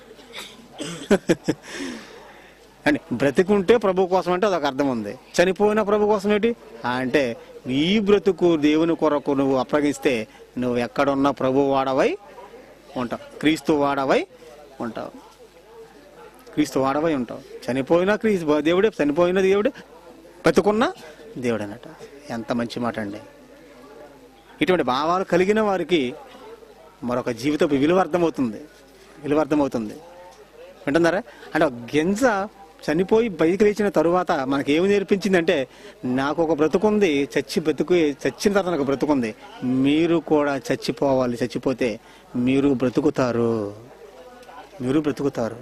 అంటే బ్రతికుంటే ప్రభు కోసం అంటే అదొక అర్థం ఉంది చనిపోయిన ప్రభు కోసం ఏంటి ఆ, అంటే ఈ బ్రతుకు దేవుని కొరకు నువ్వు అప్పగిస్తే నువ్వు ఎక్కడున్నా ప్రభు వాడవై ఉంటావు క్రీస్తు వాడవై ఉంటావు క్రీస్తు వాడవై ఉంటావు చనిపోయినా క్రీస్తు దేవుడే చనిపోయిన దేవుడే బ్రతుకున్న దేవుడు అన్నట ఎంత మంచి మాట అండి ఇటువంటి భావాలు కలిగిన వారికి మరొక జీవితపు విలువ అర్థమవుతుంది విలువ అర్థమవుతుంది వింటున్నారా అంటే ఒక గింజ చనిపోయి బయటికి లేచిన తరువాత మనకి ఏమి నేర్పించిందంటే నాకు ఒక బ్రతుకుంది చచ్చి బ్రతుకు చచ్చిన తర్వాత నాకు బ్రతుకుంది మీరు కూడా చచ్చిపోవాలి చచ్చిపోతే మీరు బ్రతుకుతారు మీరు బ్రతుకుతారు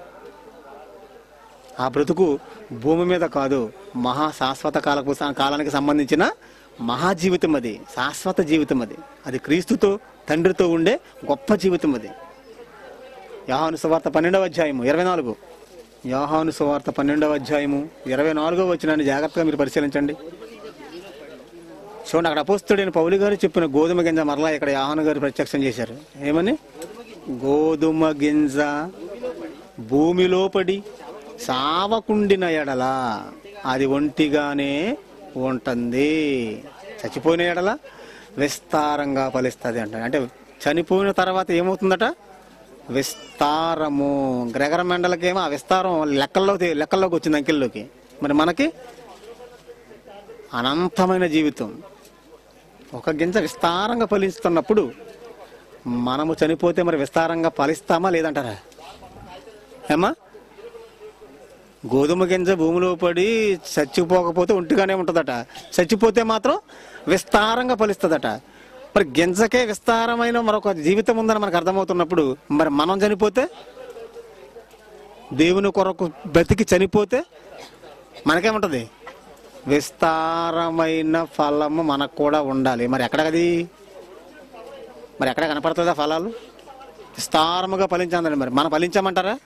ఆ బ్రతుకు భూమి మీద కాదు మహా శాశ్వత కాలకు కాలానికి సంబంధించిన మహా జీవితం అది శాశ్వత జీవితం అది అది క్రీస్తుతో తండ్రితో ఉండే గొప్ప జీవితం అది యాహాను సువార్త పన్నెండవ అధ్యాయము ఇరవై నాలుగు యాహాను సువార్త పన్నెండవ అధ్యాయము ఇరవై నాలుగో వచ్చినాన్ని జాగ్రత్తగా మీరు పరిశీలించండి చూడండి అక్కడ అపోస్తుడైన పౌలి గారు చెప్పిన గోధుమ గింజ మరలా ఇక్కడ యాహాను గారు ప్రత్యక్షం చేశారు ఏమని గోధుమ గింజ భూమిలో పడి సావకుండిన ఎడల అది ఒంటిగానే ఉంటుంది చచ్చిపోయిన ఎడల విస్తారంగా ఫలిస్తుంది అంట అంటే చనిపోయిన తర్వాత ఏమవుతుందట విస్తారము గ్రెగర మండలకేమో ఆ విస్తారం లెక్కల్లో లెక్కల్లోకి వచ్చింది అంకెల్లోకి మరి మనకి అనంతమైన జీవితం ఒక గింజ విస్తారంగా ఫలిస్తున్నప్పుడు మనము చనిపోతే మరి విస్తారంగా ఫలిస్తామా లేదంటారా ఏమా గోధుమ గింజ భూమిలో పడి చచ్చిపోకపోతే ఒంటిగానే ఉంటుందట చచ్చిపోతే మాత్రం విస్తారంగా ఫలిస్తుందట మరి గింజకే విస్తారమైన మరొక జీవితం ఉందని మనకు అర్థమవుతున్నప్పుడు మరి మనం చనిపోతే దేవుని కొరకు బ్రతికి చనిపోతే మనకేముంటది విస్తారమైన ఫలము మనకు కూడా ఉండాలి మరి ఎక్కడది మరి ఎక్కడ కనపడుతుందా ఫలాలు విస్తారముగా ఫలించాలని మరి మనం ఫలించామంటారా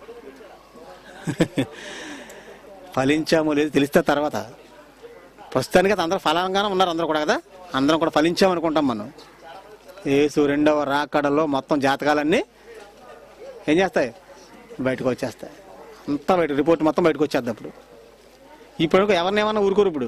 ఫలించామో లేదు తెలిస్తే తర్వాత ప్రస్తుతానికి అయితే అందరూ ఫలంగానే ఉన్నారు అందరూ కూడా కదా అందరం కూడా ఫలించామనుకుంటాం మనం ఏసు రెండవ రాకడలో మొత్తం జాతకాలన్నీ ఏం చేస్తాయి బయటకు వచ్చేస్తాయి అంతా బయట రిపోర్ట్ మొత్తం బయటకు వచ్చేద్ది అప్పుడు ఇప్పుడు ఎవరిని ఏమన్నా ఊరుకోరు ఇప్పుడు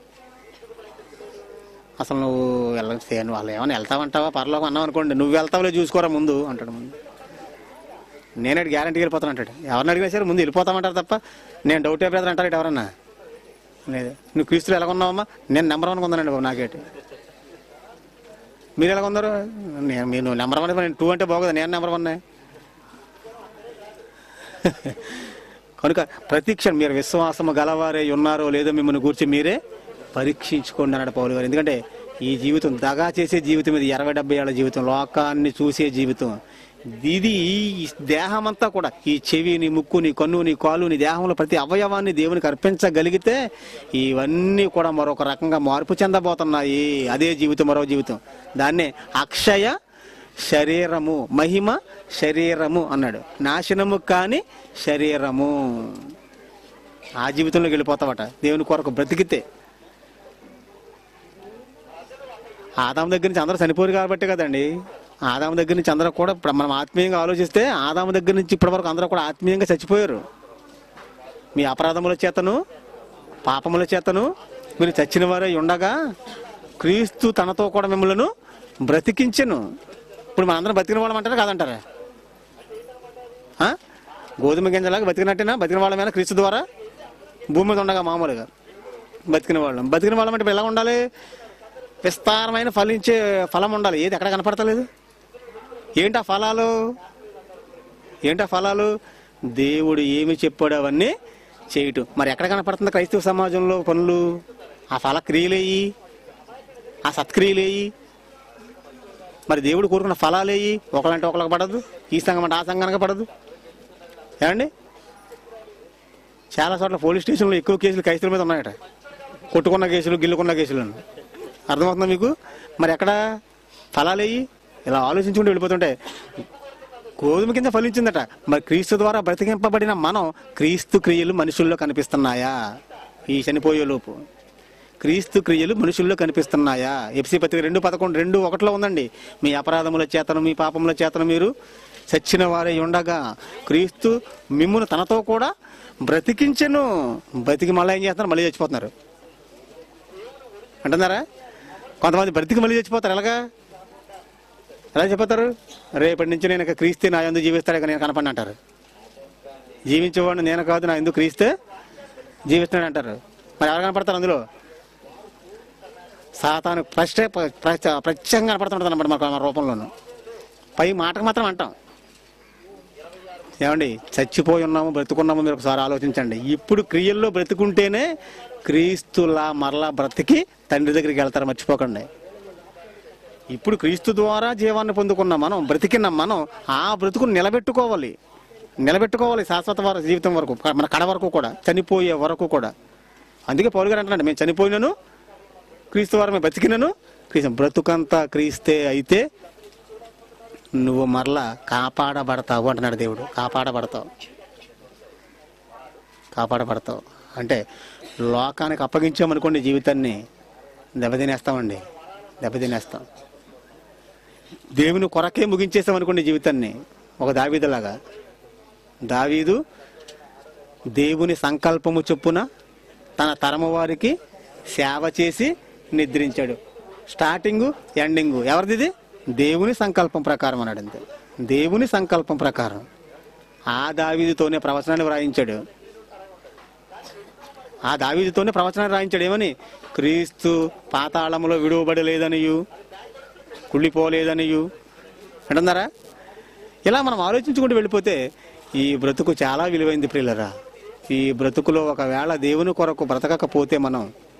అసలు నువ్వు వెళ్ళే నువ్వు వాళ్ళు ఏమైనా వెళ్తావంటావా పర్లోకి అన్నావు అనుకోండి నువ్వు వెళ్తావులే చూసుకోరా ముందు అంటాడు ముందు నేనే గ్యారంటీకి వెళ్ళిపోతాను అంటాడు ఎవరిని అడిగినా సరే ముందు వెళ్ళిపోతామంటారు తప్ప నేను డౌట్ బ్రదర్ అంటారు ఇటు ఎవరన్నా లేదు నువ్వు క్రీస్తులు ఎలా ఉన్నావమ్మా నేను నెంబర్ వన్ కొందానండి బాబు నాకేటి మీరు ఎలా ఉన్నారు నేను మీరు నెంబర్ వన్ నేను టూ అంటే బాగోదు నేను నెంబర్ వన్ కనుక ప్రతి క్షణం మీరు విశ్వాసము గలవారే ఉన్నారో లేదో మిమ్మల్ని కూర్చి మీరే పరీక్షించుకోండి అన్నాడు పౌలు గారు ఎందుకంటే ఈ జీవితం దగా చేసే జీవితం ఇది ఇరవై డెబ్బై ఏళ్ళ జీవితం లోకాన్ని చూసే జీవితం ఇది ఈ దేహం అంతా కూడా ఈ చెవి నీ ముక్కు నీ కన్ను నీ కాలు నీ దేహంలో ప్రతి అవయవాన్ని దేవునికి అర్పించగలిగితే ఇవన్నీ కూడా మరొక రకంగా మార్పు చెందబోతున్నాయి అదే జీవితం మరో జీవితం దాన్నే అక్షయ శరీరము మహిమ శరీరము అన్నాడు నాశనము కాని శరీరము ఆ జీవితంలోకి వెళ్ళిపోతావట దేవుని కొరకు బ్రతికితే ఆదాం దగ్గర నుంచి అందరూ చనిపోరు కాబట్టి కదండి ఆదాం దగ్గర నుంచి అందరూ కూడా ఇప్పుడు మనం ఆత్మీయంగా ఆలోచిస్తే ఆదాం దగ్గర నుంచి ఇప్పటి వరకు అందరూ కూడా ఆత్మీయంగా చచ్చిపోయారు మీ అపరాధముల చేతను పాపముల చేతను మీరు చచ్చిన వారే ఉండగా క్రీస్తు తనతో కూడా మిమ్మల్ని బ్రతికించెను ఇప్పుడు మనందరం బతికిన వాళ్ళం అంటారా కాదంటారా ఆ? గోధుమ గింజలాగా బతికినట్టేనా బతికిన వాళ్ళమేనా క్రీస్తు ద్వారా భూమి మీద ఉండగా మామూలుగా బతికిన వాళ్ళం బతికిన వాళ్ళం అంటే ఇప్పుడు ఎలా ఉండాలి విస్తారమైన ఫలించే ఫలం ఉండాలి ఏది ఎక్కడ కనపడతలేదు ఏంటి ఆ ఫలాలు ఏంటి ఆ ఫలాలు దేవుడు ఏమి చెప్పాడు అవన్నీ చేయటం మరి ఎక్కడ కనపడుతుంది క్రైస్తవ సమాజంలో పనులు ఆ ఫల క్రియలేయి ఆ సత్క్రియలేయి మరి దేవుడు కోరుకున్న ఫలాలేయి ఒకలంటే ఒకరికి పడదు ఈ సంఘం అంటే ఆ సంఘానికి పడదు ఏమండి చాలా చోట్ల పోలీస్ స్టేషన్లో ఎక్కువ కేసులు క్రైస్తవుల మీద ఉన్నాయట కొట్టుకున్న కేసులు గిల్లుకున్న కేసులు అర్థమవుతుందా మీకు మరి ఎక్కడ ఫలాలేయి ఇలా ఆలోచించుకుంటూ వెళ్ళిపోతుంటే గోధుమ కింద ఫలించిందట మరి క్రీస్తు ద్వారా బ్రతికింపబడిన మనం క్రీస్తు క్రియలు మనుషుల్లో కనిపిస్తున్నాయా ఈ చనిపోయే లోపు క్రీస్తు క్రియలు మనుషుల్లో కనిపిస్తున్నాయా ఎఫ్సి పత్రిక రెండు పదకొండు రెండు ఒకటిలో ఉందండి మీ అపరాధముల చేతను మీ పాపముల చేతను మీరు చచ్చిన వారే ఉండగా క్రీస్తు మిమ్మును తనతో కూడా బ్రతికించెను బ్రతికి మళ్ళీ ఏం చేస్తున్నారు మళ్ళీ చచ్చిపోతున్నారు అంటున్నారా కొంతమంది బ్రతికి మళ్ళీ చచ్చిపోతారు ఎలాగా ఎలా చెప్పిపోతారు రేపటి నుంచి నేను ఇక క్రీస్తే నా ఎందుకు జీవిస్తాడు ఇక నేను కనపడి అంటారు జీవించేవాడిని నేను కాదు నా ఎందుకు క్రీస్తే జీవిస్తున్నాడు అంటారు మరి ఎవరు కనపడతారు అందులో సాతాను ప్రశ్న ప్రత్యేకంగా కనపడుతుంటుంది అన్నమాట మన మన రూపంలోను పై మాటకు మాత్రం అంటాం ఏమండి చచ్చిపోయి ఉన్నాము బ్రతుకున్నాము మీరు ఒకసారి ఆలోచించండి ఇప్పుడు క్రియల్లో బ్రతుకుంటేనే క్రీస్తులా మరలా బ్రతికి తండ్రి దగ్గరికి వెళ్తారు మర్చిపోకండి ఇప్పుడు క్రీస్తు ద్వారా జీవాన్ని పొందుకున్న మనం బ్రతికిన మనం ఆ బ్రతుకును నిలబెట్టుకోవాలి నిలబెట్టుకోవాలి శాశ్వత వర జీవితం వరకు మన కడ వరకు కూడా చనిపోయే వరకు కూడా అందుకే పౌరు గారు అంటున్నాడు మేము చనిపోయినను క్రీస్తు వారు మేము బతికినను క్రీస్తు బ్రతుకంతా క్రీస్తే అయితే నువ్వు మరలా కాపాడబడతావు అంటున్నాడు దేవుడు కాపాడబడతావు కాపాడబడతావు అంటే లోకానికి అప్పగించామనుకోండి జీవితాన్ని దెబ్బతినేస్తామండి దెబ్బతినేస్తాం దేవుని కొరకే ముగించేస్తామనుకోండి జీవితాన్ని ఒక దావీదులాగా దావీదు దేవుని సంకల్పము చొప్పున తన తరము వారికి సేవ చేసి నిద్రించాడు స్టార్టింగ్ ఎండింగ్ ఎవరిది ఇది దేవుని సంకల్పం ప్రకారం అన్నాడు అంతే దేవుని సంకల్పం ప్రకారం ఆ దావీదుతోనే ప్రవచనాన్ని వ్రాయించాడు ఆ దావీదుతోనే ప్రవచనాన్ని రాయించాడు ఏమని క్రీస్తు పాతాళములో విడువబడలేదనియు కుళ్ళిపోలేదనియు అంటున్నారా ఇలా మనం ఆలోచించుకుంటూ వెళ్ళిపోతే ఈ బ్రతుకు చాలా విలువైంది ప్రియులరా ఈ బ్రతుకులో ఒకవేళ దేవుని కొరకు బ్రతకకపోతే మనం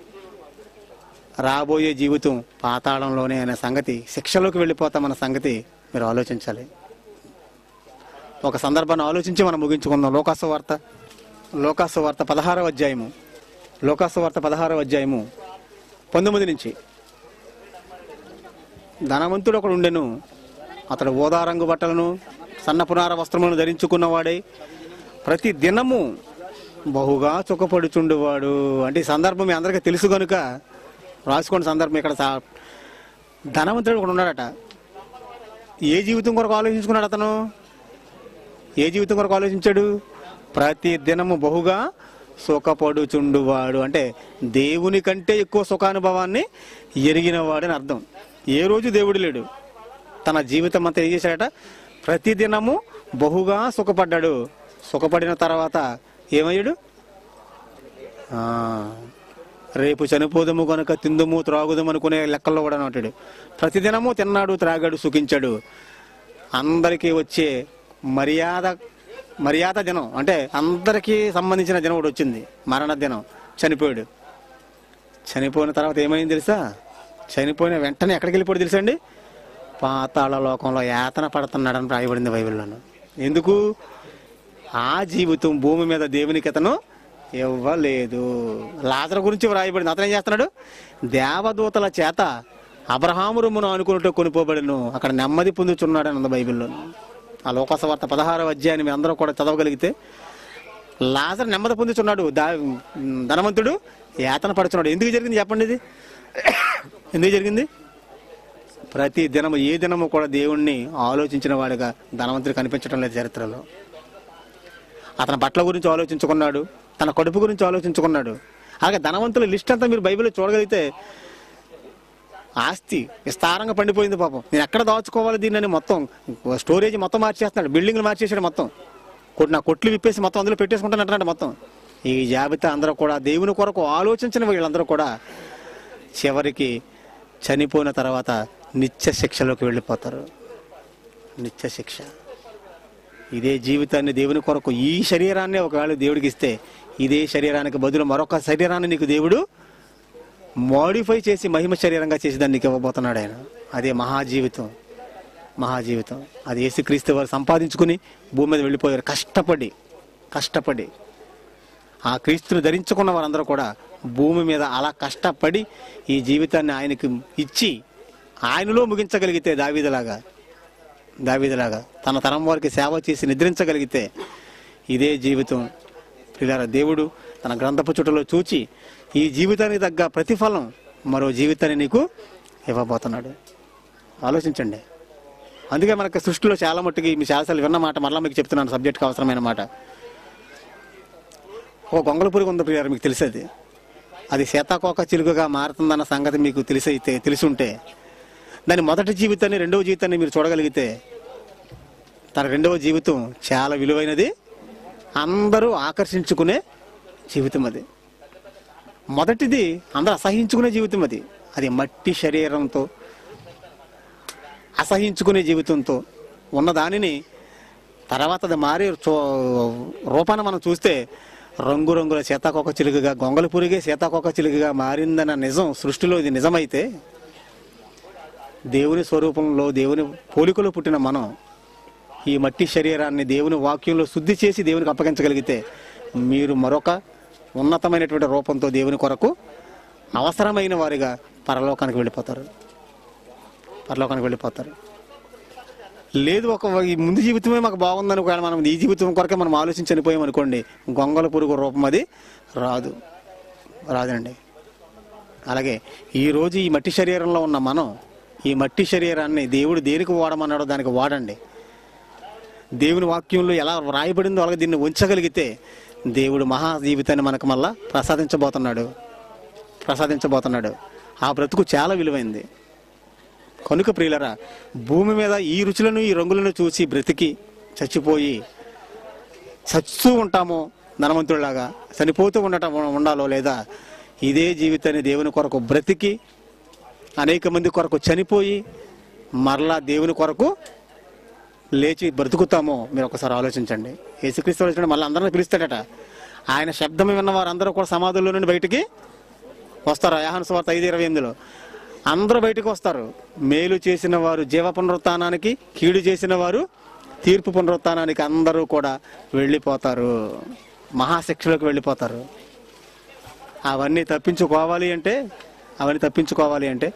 రాబోయే జీవితం పాతాళంలోనే అనే సంగతి శిక్షలోకి వెళ్ళిపోతామన్న సంగతి మీరు ఆలోచించాలి ఒక సందర్భాన్ని ఆలోచించి మనం ముగించుకుందాం లోకాసు వార్త లోకాసు వార్త పదహారవ అధ్యాయము లోకాసు వార్త పదహారవ అధ్యాయము పంతొమ్మిది నుంచి ధనవంతుడు ఒకడు ఉండెను అతడు ఓదా రంగు బట్టలను సన్నపునార వస్త్రములను ధరించుకున్నవాడై ప్రతి దినము బహుగా చుక్కపడుచుండువాడు అంటే ఈ సందర్భం మీ అందరికీ తెలుసు కనుక రాసుకోండి సందర్భం ఇక్కడ సా- ధనవంతుడు ఒకడు ఉన్నాడట ఏ జీవితం కొరకు ఆలోచించుకున్నాడు అతను ఏ జీవితం కొరకు ఆలోచించాడు ప్రతి దినము బహుగా సుఖపడుచుండువాడు అంటే దేవుని కంటే ఎక్కువ సుఖానుభవాన్ని ఎరిగినవాడని అర్థం ఏ రోజు దేవుడు లేడు తన జీవితం అంతా ఏం చేశాడట ప్రతి దినము బహుగా సుఖపడ్డాడు సుఖపడిన తర్వాత ఏమయ్యాడు ఆ, రేపు చనిపోదము కనుక తిందుము త్రాగుదము అనుకునే లెక్కల్లో కూడా ఉంటాడు ప్రతిదినము తిన్నాడు త్రాగాడు సుఖించాడు అందరికీ వచ్చే మర్యాద మర్యాద దినం అంటే అందరికీ సంబంధించిన దినం ఒకటి వచ్చింది మరణ దినం చనిపోయాడు చనిపోయిన తర్వాత ఏమైంది తెలుసా చనిపోయిన వెంటనే ఎక్కడికి వెళ్ళిపోయాడు తెలుసా అండి పాతాళ లోకంలో యాతన పడుతున్నాడని రాయబడింది బైబిల్లోను ఎందుకు ఆ జీవితం భూమి మీద దేవునికి అతను ఇవ్వలేదు లాజర్ గురించి వ్రాయబడింది అతను ఏం చేస్తున్నాడు దేవదూతల చేత అబ్రహాము రొమ్మును అనుకున్నట్టు కొనిపోబడిను అక్కడ నెమ్మది పొందుచున్నాడు అని ఉంది బైబిల్లో ఆ లోకస వార్త పదహారవ అధ్యాయాన్ని మీ అందరూ కూడా చదవగలిగితే లాజర్ నెమ్మది పొందుచున్నాడు దా ధనవంతుడు యాతన పడుచున్నాడు ఎందుకు జరిగింది చెప్పండి ఇది ఎందుకు జరిగింది ప్రతి దినము ఏ దినము కూడా దేవుణ్ణి ఆలోచించిన వాడిగా ధనవంతుడు కనిపించడం లేదు చరిత్రలో అతని బట్టల గురించి ఆలోచించుకున్నాడు తన కడుపు గురించి ఆలోచించుకున్నాడు అలాగే ధనవంతుల లిస్ట్ అంతా మీరు బైబిల్లో చూడగలిగితే ఆస్తి విస్తారంగా పండిపోయింది పాపం నేను ఎక్కడ దాచుకోవాలి దీన్ని మొత్తం స్టోరేజ్ మొత్తం మార్చేస్తున్నాడు బిల్డింగ్లు మార్చేసాడు మొత్తం కొట్టి నా కొట్లు విప్పేసి మొత్తం అందులో పెట్టేసుకుంటానంటున్నాడు మొత్తం ఈ జాబితా అందరూ కూడా దేవుని కొరకు ఆలోచించిన వీళ్ళందరూ కూడా చివరికి చనిపోయిన తర్వాత నిత్య శిక్షలోకి వెళ్ళిపోతారు నిత్య శిక్ష ఇదే జీవితాన్ని దేవుని కొరకు ఈ శరీరాన్ని ఒకవేళ దేవుడికి ఇస్తే ఇదే శరీరానికి బదులు మరొక శరీరాన్ని నీకు దేవుడు మోడిఫై చేసి మహిమ శరీరంగా చేసి దాన్ని నీకు ఇవ్వబోతున్నాడు ఆయన అదే మహాజీవితం మహాజీవితం అది యేసుక్రీస్తు వారు సంపాదించుకుని భూమి మీద వెళ్ళిపోయారు కష్టపడి కష్టపడి ఆ క్రీస్తుని ధరించుకున్న వారందరూ కూడా భూమి మీద అలా కష్టపడి ఈ జీవితాన్ని ఆయనకి ఇచ్చి ఆయనలో ముగించగలిగితే దావీదలాగా దావీదులాగా తన తరం వారికి సేవ చేసి నిద్రించగలిగితే ఇదే జీవితం పిల్లల దేవుడు తన గ్రంథపు చుట్టలో చూచి ఈ జీవితానికి తగ్గ ప్రతిఫలం మరో జీవితాన్ని నీకు ఇవ్వబోతున్నాడు ఆలోచించండి అందుకే మనకి సృష్టిలో చాలా మట్టుకి మీ చాలాసార్లు విన్న మాట మరలా మీకు చెప్తున్నాను సబ్జెక్ట్కి అవసరమైన మాట ఒక గొంగళ పురుగు ఉంది ప్రియారు మీకు తెలిసేది అది సీతాకోక చిలుకగా మారుతుందన్న సంగతి మీకు తెలిసైతే తెలిసుంటే దాని మొదటి జీవితాన్ని రెండవ జీవితాన్ని మీరు చూడగలిగితే తన రెండవ జీవితం చాలా విలువైనది అందరూ ఆకర్షించుకునే జీవితం అది మొదటిది అందరూ అసహించుకునే జీవితం అది అది మట్టి శరీరంతో అసహించుకునే జీవితంతో ఉన్న దానిని తర్వాత అది మారి చూ రూపాన్ని మనం చూస్తే రంగురంగుల సీతాకోక చిలుకగా గొంగళ పురిగే సీతాకోక చిలుకగా మారిందన్న నిజం సృష్టిలో ఇది నిజమైతే దేవుని స్వరూపంలో దేవుని పోలికలో పుట్టిన మనం ఈ మట్టి శరీరాన్ని దేవుని వాక్యంలో శుద్ధి చేసి దేవునికి అప్పగించగలిగితే మీరు మరొక ఉన్నతమైనటువంటి రూపంతో దేవుని కొరకు అవసరమైన వారిగా పరలోకానికి వెళ్ళిపోతారు పరలోకానికి వెళ్ళిపోతారు లేదు ఒక ఈ ముందు జీవితమే మాకు బాగుందని ఒకవేళ మనం ఈ జీవితం కొరకే మనం ఆలోచించి చనిపోయాం అనుకోండి గొంగల పురుగు రూపం అది రాదు రాదండి అలాగే ఈ రోజు ఈ మట్టి శరీరంలో ఉన్న మనం ఈ మట్టి శరీరాన్ని దేవుడు దేనికి వాడమన్నాడో దానికి వాడండి దేవుని వాక్యంలో ఎలా రాయబడిందో అలాగే దీన్ని ఉంచగలిగితే దేవుడు మహా జీవితాన్ని మనకు మళ్ళా ప్రసాదించబోతున్నాడు ప్రసాదించబోతున్నాడు ఆ బ్రతుకు చాలా విలువైంది కనుక ప్రియులరా భూమి మీద ఈ రుచులను ఈ రంగులను చూసి బ్రతికి చచ్చిపోయి చస్తూ ఉంటామో ధనవంతుడిలాగా చనిపోతూ ఉండటం ఉండాలో లేదా ఇదే జీవితాన్ని దేవుని కొరకు బ్రతికి అనేక మంది కొరకు చనిపోయి మరలా దేవుని కొరకు లేచి బ్రతుకుతామో మీరు ఒకసారి ఆలోచించండి యేసుక్రీస్తు వచ్చిన మళ్ళీ అందరిని పిలుస్తాడట ఆయన శబ్దం విన్న వారందరూ కూడా సమాధుల్లో నుండి బయటికి వస్తారు యాహన స్వార్థ ఐదు ఇరవై ఎనిమిదిలో అందరూ బయటకు వస్తారు మేలు చేసిన వారు జీవ పునరుత్నానికి కీడు చేసిన వారు తీర్పు పునరుత్నానికి అందరూ కూడా వెళ్ళిపోతారు మహాశిక్షలోకి వెళ్ళిపోతారు అవన్నీ తప్పించుకోవాలి అంటే అవన్నీ తప్పించుకోవాలి అంటే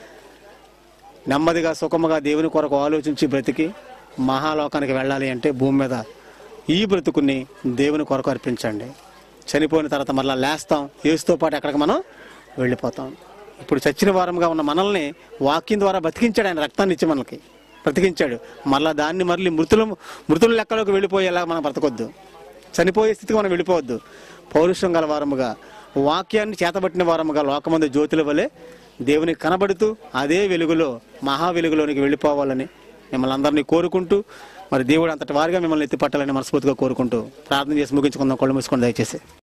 నెమ్మదిగా సుఖముగా దేవుని కొరకు ఆలోచించి బ్రతికి మహాలోకానికి వెళ్ళాలి అంటే భూమి మీద ఈ బ్రతుకుని దేవుని కొరకు అర్పించండి చనిపోయిన తర్వాత మళ్ళీ లేస్తాం ఏసుతో పాటు ఎక్కడికి మనం వెళ్ళిపోతాం ఇప్పుడు చచ్చిన వారంగా ఉన్న మనల్ని వాక్యం ద్వారా బతికించాడు ఆయన రక్తాన్ని ఇచ్చి మనకి బ్రతికించాడు మళ్ళా దాన్ని మళ్ళీ మృతుల మృతుల లెక్కలోకి వెళ్ళిపోయేలా మనం బ్రతకొద్దు చనిపోయే స్థితికి మనం వెళ్ళిపోవద్దు పౌరుషం గల వారముగా వాక్యాన్ని చేతబట్టిన వారముగా లోకమంది జ్యోతుల వలె దేవునికి కనబడుతూ అదే వెలుగులో మహా వెలుగులోనికి వెళ్ళిపోవాలని మిమ్మల్ని అందరినీ కోరుకుంటూ మరి దేవుడు అంతటి వారిగా మిమ్మల్ని ఎత్తిపట్టాలని మనస్ఫూర్తిగా కోరుకుంటూ ప్రార్థన చేసి ముగించుకుందాం కళ్ళు మూసుకొని దయచేసి